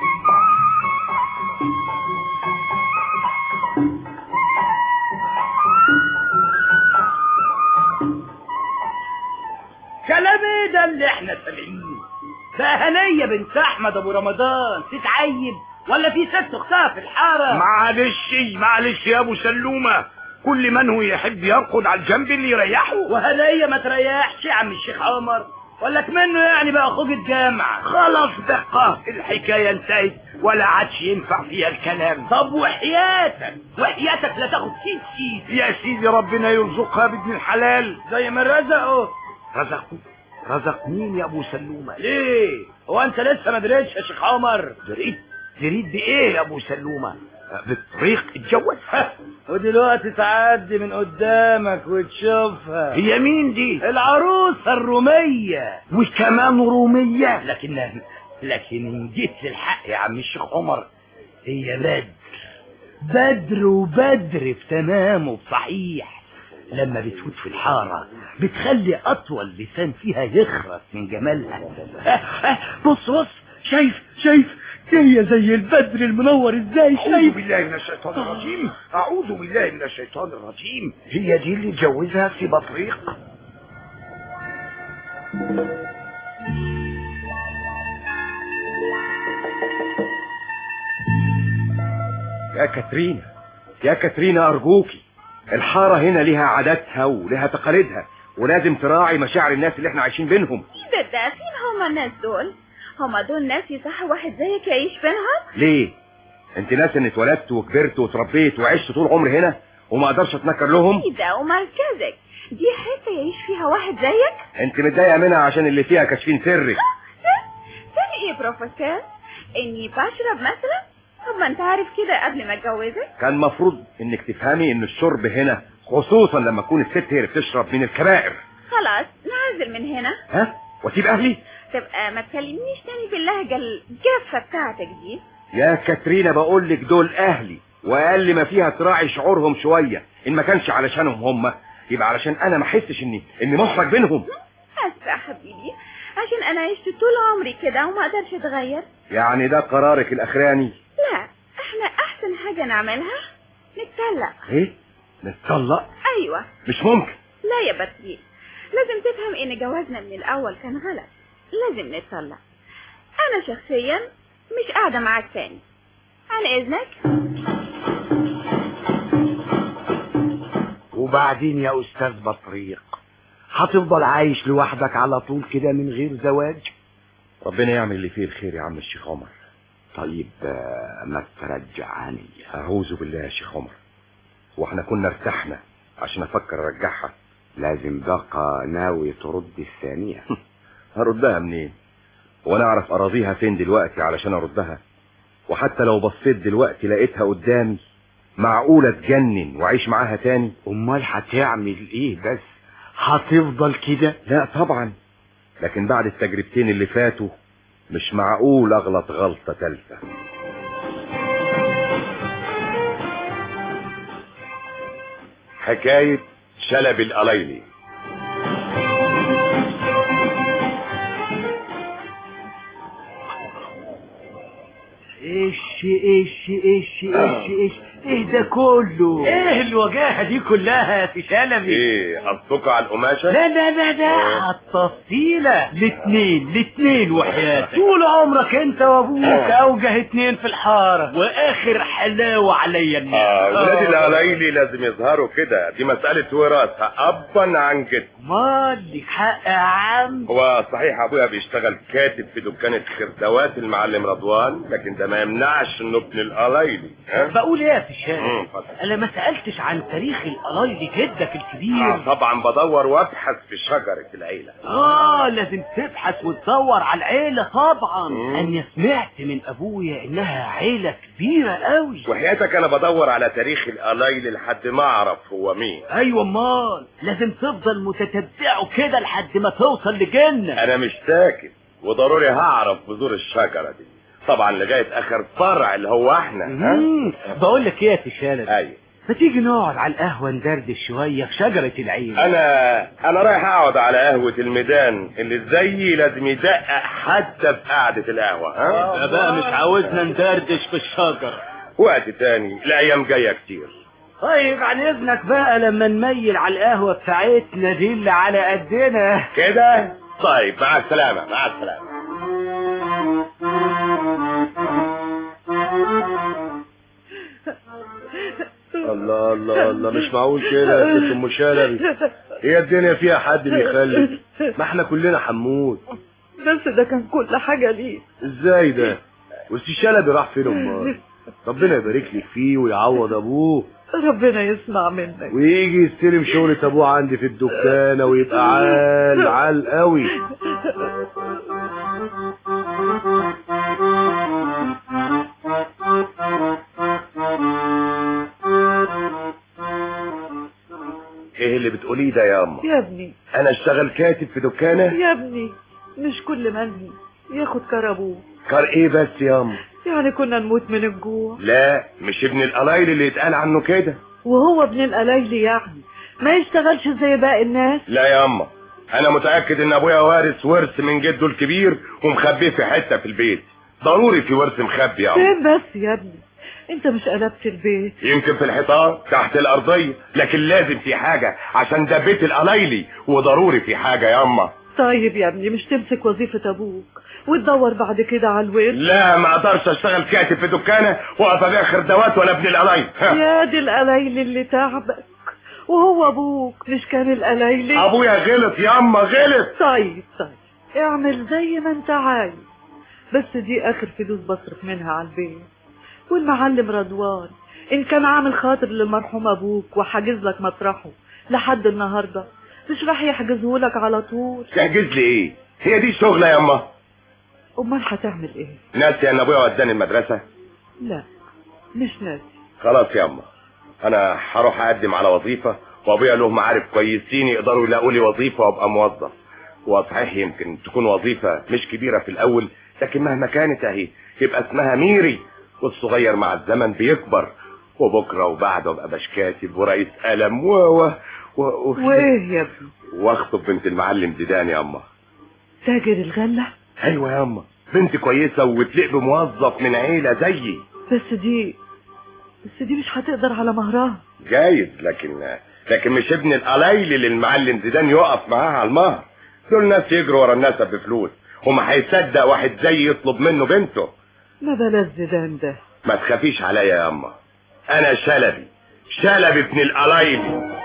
كلام ايه ده اللي احنا سامعينه بقى هنية بنت احمد ابو رمضان تتعيب ولا في ست اختها في الحاره معلش معلش يا ابو سلومه كل من هو يحب يرقد على الجنب اللي يريحه وهنية ما تريحش يا عم الشيخ عمر ولك منه يعني بقى اخوك الجامعة خلاص دقة الحكاية انتهت ولا عادش ينفع فيها الكلام طب وحياتك وحياتك لا تاخد سيد سيد يا سيدي ربنا يرزقها بابن الحلال زي ما رزقه رزقه رزق مين يا ابو سلومه ليه هو انت لسه ما دريتش يا شيخ عمر دريت دريت بايه يا ابو سلومه بالطريق اتجوز ودلوقتي تعدي من قدامك وتشوفها هي مين دي العروسة الرومية وكمان رومية لكن لكن إن جيت للحق يا عم الشيخ عمر هي بدر بدر وبدر في تمامه بصحيح لما بتفوت في الحارة بتخلي أطول لسان فيها يخرس من جمالها بص بص شايف شايف هي زي البدر المنور ازاي أعوذ شايف بالله من الشيطان الرجيم أعوذ بالله من الشيطان الرجيم هي دي اللي اتجوزها في بطريق يا كاترينا يا كاترينا ارجوكي الحارة هنا ليها عاداتها ولها تقاليدها ولازم تراعي مشاعر الناس اللي احنا عايشين بينهم ده ده فين هما الناس دول هما دول ناس يصح واحد زيك يعيش بينهم ليه انت ناس اني اتولدت وكبرت وتربيت وعشت طول عمري هنا وما اقدرش اتنكر لهم ايه ده ومركزك دي حته يعيش فيها واحد زيك انت متضايقه منها عشان اللي فيها كاشفين سرك تاني ايه يا بروفيسور اني بشرب مثلا طب ما انت عارف كده قبل ما اتجوزك كان مفروض انك تفهمي ان الشرب هنا خصوصا لما تكون الست هي اللي بتشرب من الكبائر خلاص نعزل من هنا ها واسيب اهلي تبقى ما تكلمنيش تاني باللهجه الجافه بتاعتك دي يا كاترينا بقول لك دول اهلي واقل ما فيها تراعي شعورهم شويه ان ما كانش علشانهم هم يبقى علشان انا ما احسش اني اني محرج بينهم اسفه يا حبيبي عشان انا عشت طول عمري كده وما اقدرش اتغير يعني ده قرارك الاخراني لا احنا احسن حاجه نعملها نتطلق ايه نتطلق ايوه مش ممكن لا يا بطريق لازم تفهم ان جوازنا من الاول كان غلط لازم نتطلق انا شخصيا مش قاعدة معاك تاني عن اذنك وبعدين يا استاذ بطريق هتفضل عايش لوحدك على طول كده من غير زواج ربنا يعمل اللي فيه الخير يا عم الشيخ عمر طيب آه، ما ترجعني اعوذ بالله يا شيخ عمر واحنا كنا ارتحنا عشان افكر ارجعها لازم بقى ناوي ترد الثانية هردها منين وانا اعرف اراضيها فين دلوقتي علشان اردها وحتى لو بصيت دلوقتي لقيتها قدامي معقولة تجنن واعيش معاها تاني امال هتعمل ايه بس هتفضل كده لا طبعا لكن بعد التجربتين اللي فاتوا مش معقول اغلط غلطة تالتة حكاية شلب القليلي ايش ايش ايش ايش ايش ايه ده كله ايه الوجاهه دي كلها يا سي شلبي ايه قصدكوا على القماشة لا لا لا لا التفصيلة الاتنين الاتنين وحياتك طول عمرك انت وابوك اوجه اتنين في الحارة واخر حلاوة عليا الناس آه ولاد القلايلي لازم يظهروا كده دي مسألة وراثة أبا عن جد مال لك حق يا عم هو صحيح أبويا بيشتغل كاتب في دكانة خردوات المعلم رضوان لكن ده ما يمنعش إنه ابن القلايلي ها؟ بقول ايه يا سي شلبي مم، اتفضل. انا ما سألتش عن تاريخ القلايلي جدك الكبير آه طبعا بدور وابحث في شجرة العيلة اه لازم تبحث وتدور على العيلة طبعا مم. انا سمعت من ابويا انها عيلة كبيرة قوي وحياتك أنا بدور على تاريخ القلايلي لحد ما أعرف هو مين ايوه امال لازم تفضل متتبعه كده لحد ما توصل لجنة أنا مش ساكت وضروري هعرف بذور الشجرة دي طبعا لغاية آخر فرع اللي هو احنا مم. بقول لك ايه يا تشالب أيوة ما تيجي نقعد على القهوة ندردش شوية في شجرة العين انا انا رايح اقعد على قهوة الميدان اللي زيي لازم يدقق حتى في قعدة القهوة ها ده بقى مش عاوزنا ندردش في الشجر وقت تاني الايام جاية كتير طيب عن اذنك بقى لما نميل على القهوة بتاعتنا دي اللي على قدنا كده طيب مع السلامة مع السلامة الله الله الله مش معقول كده يا ست ام شلبي هي الدنيا فيها حد بيخلف ما احنا كلنا حمود بس ده كان كل حاجة ليه ازاي ده والسي شلبي راح فين امال ربنا يبارك لك فيه ويعوض ابوه ربنا يسمع منك ويجي يستلم شغلة ابوه عندي في الدكانة ويبقى عال عال قوي ايه اللي بتقوليه ده يا اما يا ابني انا اشتغل كاتب في دكانة يا ابني مش كل منهي ياخد كربوه كار ايه بس يا اما يعني كنا نموت من الجوع لا مش ابن القلايل اللي يتقال عنه كده وهو ابن القلايل يعني ما يشتغلش زي باقي الناس لا يا اما انا متأكد ان ابويا وارث ورث من جده الكبير ومخبيه في حتة في البيت ضروري في ورث مخبي يا اما فين بس يا ابني انت مش قلبت البيت يمكن في الحيطان تحت الارضية لكن لازم في حاجة عشان ده بيت القلايلي وضروري في حاجة يا اما طيب يا ابني مش تمسك وظيفة ابوك وتدور بعد كده على الورث لا ما اقدرش اشتغل كاتب في دكانة واقف ابيع خردوات ولا ابن القلايل يا دي القلايل اللي تعبك وهو ابوك مش كان القلايل ابويا غلط يا اما غلط طيب طيب اعمل زي ما انت عايز بس دي اخر فلوس بصرف منها على البيت والمعلم رضوان ان كان عامل خاطر للمرحوم ابوك وحاجز لك مطرحه لحد النهارده مش راح يحجزه لك على طول تحجز لي ايه هي دي شغلة يا اما امال هتعمل ايه ناسي ان ابويا وداني المدرسة لا مش ناسي خلاص يا اما انا هروح اقدم على وظيفة وابويا له معارف كويسين يقدروا يلاقوا لي وظيفة وابقى موظف وصحيح يمكن تكون وظيفة مش كبيرة في الاول لكن مهما كانت اهي يبقى اسمها ميري والصغير مع الزمن بيكبر وبكرة وبعده ابقى باش كاتب ورئيس قلم و و و و وايه يا ابني واخطب بنت المعلم زيدان يا اما تاجر الغلة ايوه يا اما بنت كويسة وتليق بموظف من عيلة زيي بس دي بس دي مش هتقدر على مهرها جايز لكن لكن مش ابن القلايل اللي المعلم زيدان يقف معاه على المهر دول ناس يجروا ورا الناس بفلوس وما هيصدق واحد زي يطلب منه بنته ما بلاش زيدان ده ما تخافيش عليا يا اما انا شلبي شلبي ابن القلايل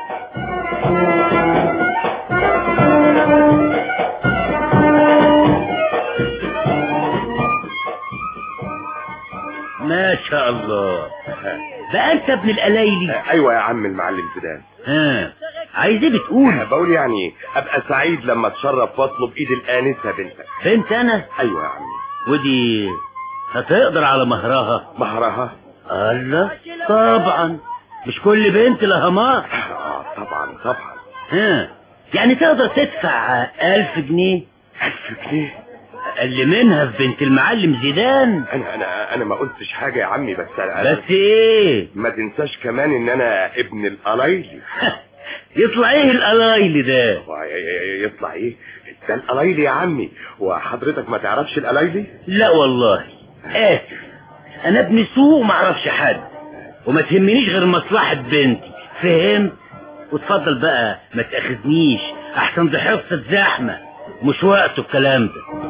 ما شاء الله بقى انت ابن القلايلي ايوه يا عم المعلم زيدان ها عايز ايه بتقول بقول يعني ابقى سعيد لما اتشرف واطلب ايد الانسه بنتك بنت انا ايوه يا عمي ودي هتقدر على مهرها مهرها الله طبعا مش كل بنت لها مهر اه طبعا طبعا ها يعني تقدر تدفع ألف جنيه ألف جنيه أقل منها في بنت المعلم زيدان انا انا انا ما قلتش حاجه يا عمي بس أنا بس ايه ما تنساش كمان ان انا ابن القلايلي يطلع ايه القلايلي ده يطلع ايه ده القلايلي يا عمي وحضرتك ما تعرفش القلايلي لا والله اسف انا ابن سوق وما اعرفش حد وما تهمنيش غير مصلحة بنتي فهمت وتفضل بقى ما تاخذنيش احسن دي حصة زحمة مش وقته الكلام ده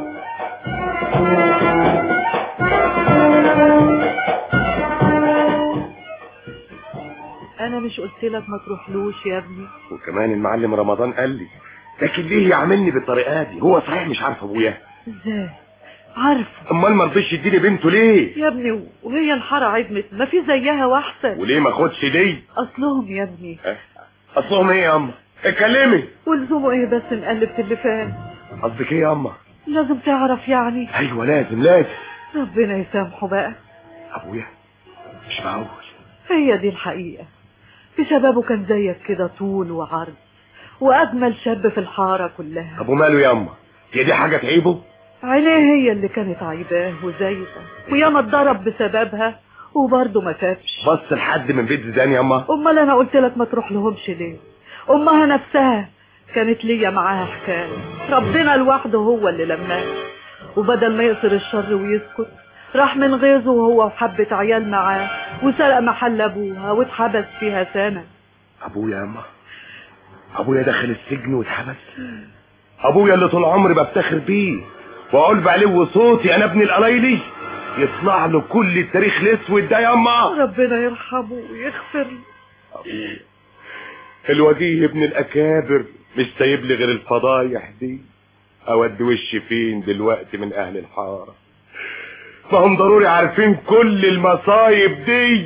انا مش قلت لك ما تروحلوش يا ابني وكمان المعلم رمضان قال لي لكن ليه يعاملني بالطريقه دي هو صحيح مش عارف ابويا ازاي عارفه امال ما رضيش يديني بنته ليه يا ابني وهي الحاره عدمت ما في زيها واحسن وليه ما خدش دي اصلهم يا ابني اصلهم ايه يا اما اتكلمي ولزومه ايه بس نقلب تليفون قصدك ايه يا اما لازم تعرف يعني ايوه لازم لازم ربنا يسامحه بقى ابويا مش معقول هي دي الحقيقة في شبابه كان زيك كده طول وعرض وأجمل شاب في الحارة كلها طب وماله يا اما هي دي حاجه تعيبه عينيه هي اللي كانت عيباه وزايده وياما اتضرب بسببها وبرضه ما تابش بص لحد من بيت زيدان يا اما امال انا قلت لك ما تروح لهمش ليه امها نفسها كانت ليا معاها حكايه ربنا لوحده هو اللي لماه وبدل ما يقصر الشر ويسكت راح من غيظه وهو وحبة عيال معاه وسرق محل ابوها واتحبس فيها سنة ابويا يا اما ابويا دخل السجن واتحبس ابويا اللي طول عمري بفتخر بيه واقول بعليه وصوتي انا ابن القلايلي يطلع له كل التاريخ الاسود ده يا اما ربنا يرحمه ويغفر له أبويا الوجيه ابن الاكابر مش سايب لي غير الفضايح دي اودي وشي فين دلوقتي من اهل الحاره ما هم ضروري عارفين كل المصايب دي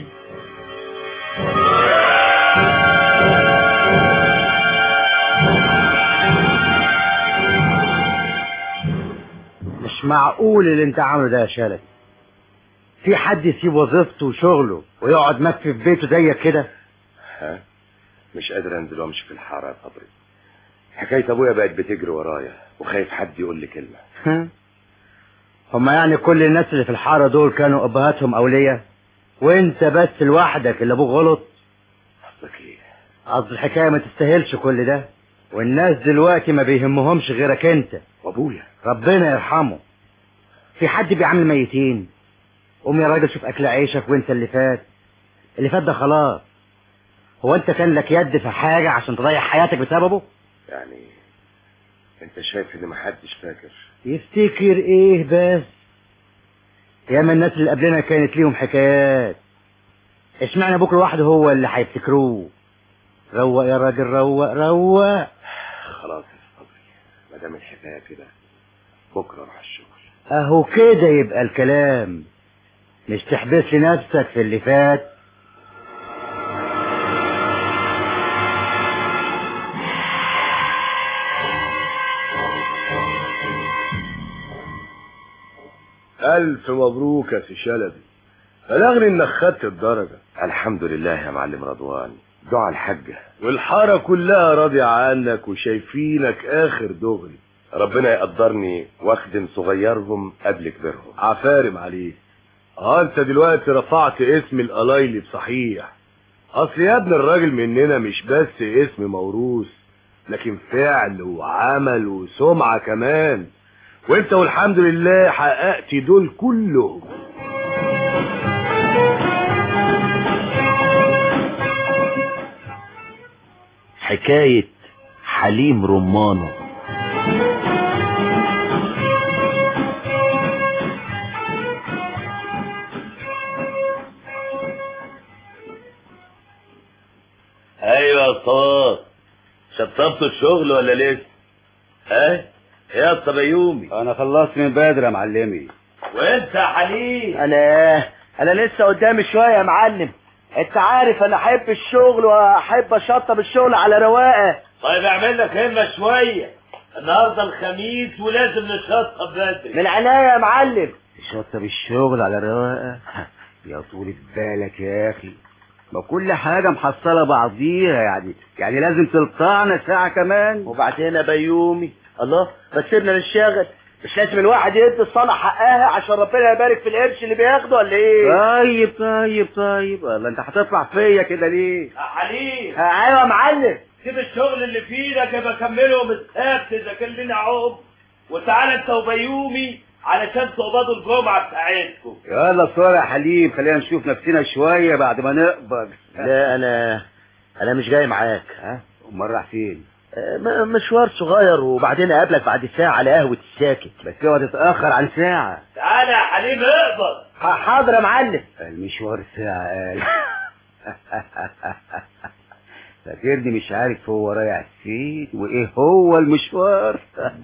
مش معقول اللي انت عامله ده يا شلبي في حد يسيب وظيفته وشغله ويقعد مكفي في بيته زيك كده ها مش قادر انزل وامشي في الحاره يا صبري حكايه ابويا بقت بتجري ورايا وخايف حد يقول لي كلمه ها؟ هما يعني كل الناس اللي في الحارة دول كانوا أبهاتهم أولياء وانت بس لوحدك اللي أبوك غلط قصدك ايه قصد الحكاية ما تستاهلش كل ده والناس دلوقتي ما بيهمهمش غيرك انت وابويا ربنا يرحمه في حد بيعامل ميتين قوم يا راجل شوف أكل عيشك وانت اللي فات اللي فات ده خلاص هو انت كان لك يد في حاجة عشان تضيع حياتك بسببه يعني انت شايف ان محدش فاكر يفتكر ايه بس ياما الناس اللي قبلنا كانت ليهم حكايات اشمعنى ابوك لوحده هو اللي هيفتكروه روق يا راجل روق روق خلاص يا صبري ما دام الحكايه كده بكره اروح الشغل اهو كده يبقى الكلام مش تحبس لنفسك في اللي فات ألف مبروك يا سي شلبي بلغني إنك خدت الدرجة الحمد لله يا معلم رضوان دعاء الحاجة والحارة كلها راضية عنك وشايفينك آخر دغري ربنا يقدرني واخدم صغيرهم قبل كبيرهم عفارم عليه اه انت دلوقتي رفعت اسم القلايلي بصحيح اصل يا ابن الراجل مننا مش بس اسم موروث لكن فعل وعمل وسمعة كمان وانت والحمد لله حققت دول كلهم حكاية حليم رمانة ايوه يا صوت شطبت الشغل ولا لسه ها يا الطبيومي انا خلصت من بدري يا معلمي وانت يا حليم انا انا لسه قدامي شويه يا معلم انت عارف انا احب الشغل واحب اشطب الشغل على رواقه طيب اعمل لك همه شويه النهارده الخميس ولازم نشطب بدري من عناية يا معلم شطب الشغل على رواقه يا طولة بالك يا اخي ما كل حاجة محصلة بعضيها يعني يعني لازم تلطعنا ساعة كمان وبعدين يا بيومي الله بس سيبنا نشتغل مش لازم الواحد يدي الصنع حقها عشان ربنا يبارك في القرش اللي بياخده ولا ايه طيب طيب طيب الله انت هتطلع فيا كده ليه يا حليم ايوه يا معلم سيب الشغل اللي في ايدك يبقى كمله من السبت اذا كان لنا عقب وتعالى انت وبيومي علشان تقبضوا الجمعه بتاعتكم يلا بسرعة يا حليم خلينا نشوف نفسنا شوية بعد ما نقبض لا انا انا مش جاي معاك ها امال راح فين آه، م- مشوار صغير وبعدين اقابلك بعد ساعة على قهوة الساكت بس اوعى تتأخر عن ساعة تعالى يا حليم اقبض ح- حاضر يا معلم المشوار ساعة قال فاكرني مش عارف هو رايح فين وايه هو المشوار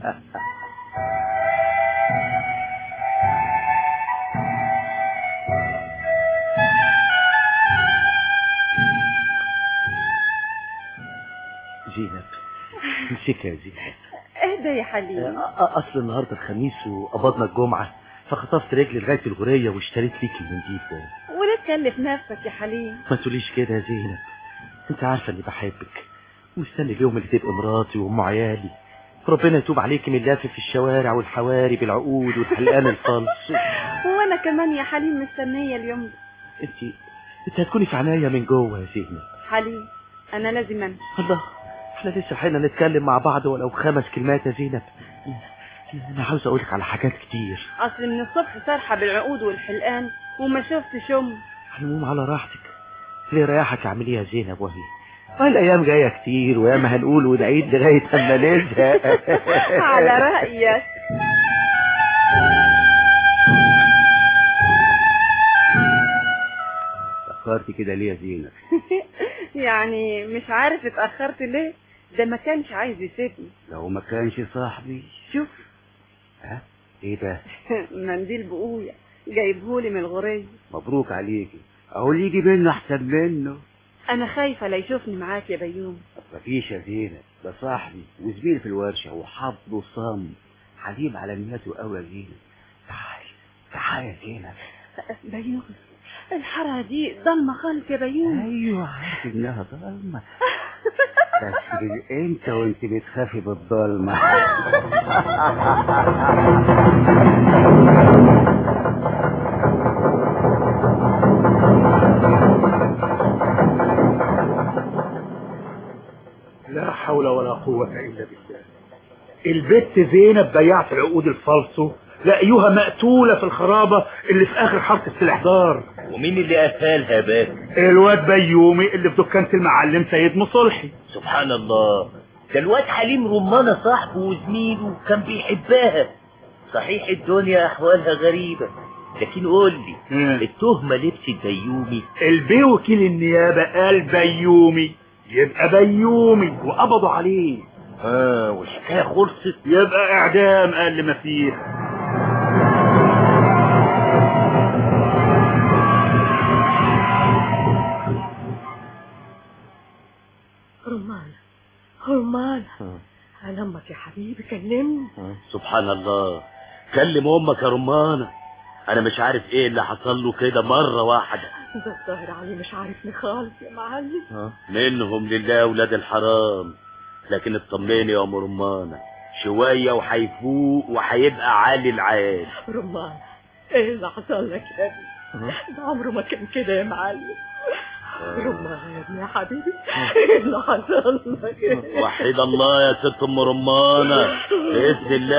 زينب امسكها يا زينب اهدى يا حليم أ- اصل النهارده الخميس وقبضنا الجمعة فخطفت رجلي لغاية الغرية واشتريت ليك المنديل ده ولا تكلف نفسك يا حليم ما تقوليش كده يا زينب انت عارفة اني بحبك مستني اليوم اللي تبقى مراتي وام عيالي ربنا يتوب عليك من اللف في الشوارع والحواري بالعقود والحلقان الفلس وانا كمان يا حليم مستنية اليوم ده انت انت هتكوني في عناية من جوه يا زينب حليم انا لازم امشي الله احنا لسه حين نتكلم مع بعض ولو خمس كلمات يا زينب أنا- انا عاوز اقولك على حاجات كتير اصل من الصبح سارحة بالعقود والحلقان وما شفتش امي هنقوم على راحتك ليه رياحك اعمل ايه يا زينب وهي اه الايام جايه كتير وياما هنقول ونعيد لغايه اما نزهق على رأيك فكرت كده ليه يا زينب يعني مش عارف اتأخرت ليه ده ما كانش عايز يسيبني لو ما كانش صاحبي شوف ها ايه ده منديل بقوية جايبهولي من الغرية مبروك عليكي اهو اللي يجي منه احسن منه انا خايفة لا يشوفني معاك يا بيوم مفيش يا زينب ده صاحبي وزميلي في الورشة وحظه صم حليم على نياته قوي يا زينب تعالي تعالي يا زينب بيوم الحارة دي ضلمة خالص يا بيوم ايوه عارف انها ضلمة بس من امتى وانت بتخافي بالضلمة لا حول ولا قوة إلا بالله البت زينب بيعت العقود الفالصو لقيوها مقتولة في الخرابة اللي في آخر حركة الإحضار ومين اللي قتلها بقى الواد بيومي اللي في دكانة المعلم سيد مصلحي سبحان الله ده الواد حليم رمانة صاحبه وزميله كان بيحبها صحيح الدنيا احوالها غريبة لكن قول لي التهمة لبست بيومي البي وكيل النيابة قال بيومي يبقى بيومي وقبضوا عليه اه والحكاية خلصت يبقى اعدام اقل ما فيه رمان رمان انا امك يا حبيبي كلمني سبحان الله كلم امك يا رمانة انا مش عارف ايه اللي حصل له كده مرة واحدة ده الظاهر عليه مش عارفني خالص يا معلم منهم لله اولاد الحرام لكن اطمني يا ام رمانة شوية وهيفوق وهيبقى عالي العال رمان ايه اللي حصل لك يا ابني ده عمره ما كان كده يا معلم رمان يا ابني يا حبيبي ايه اللي حصل لك وحيد الله يا ست ام رمانة باذن الله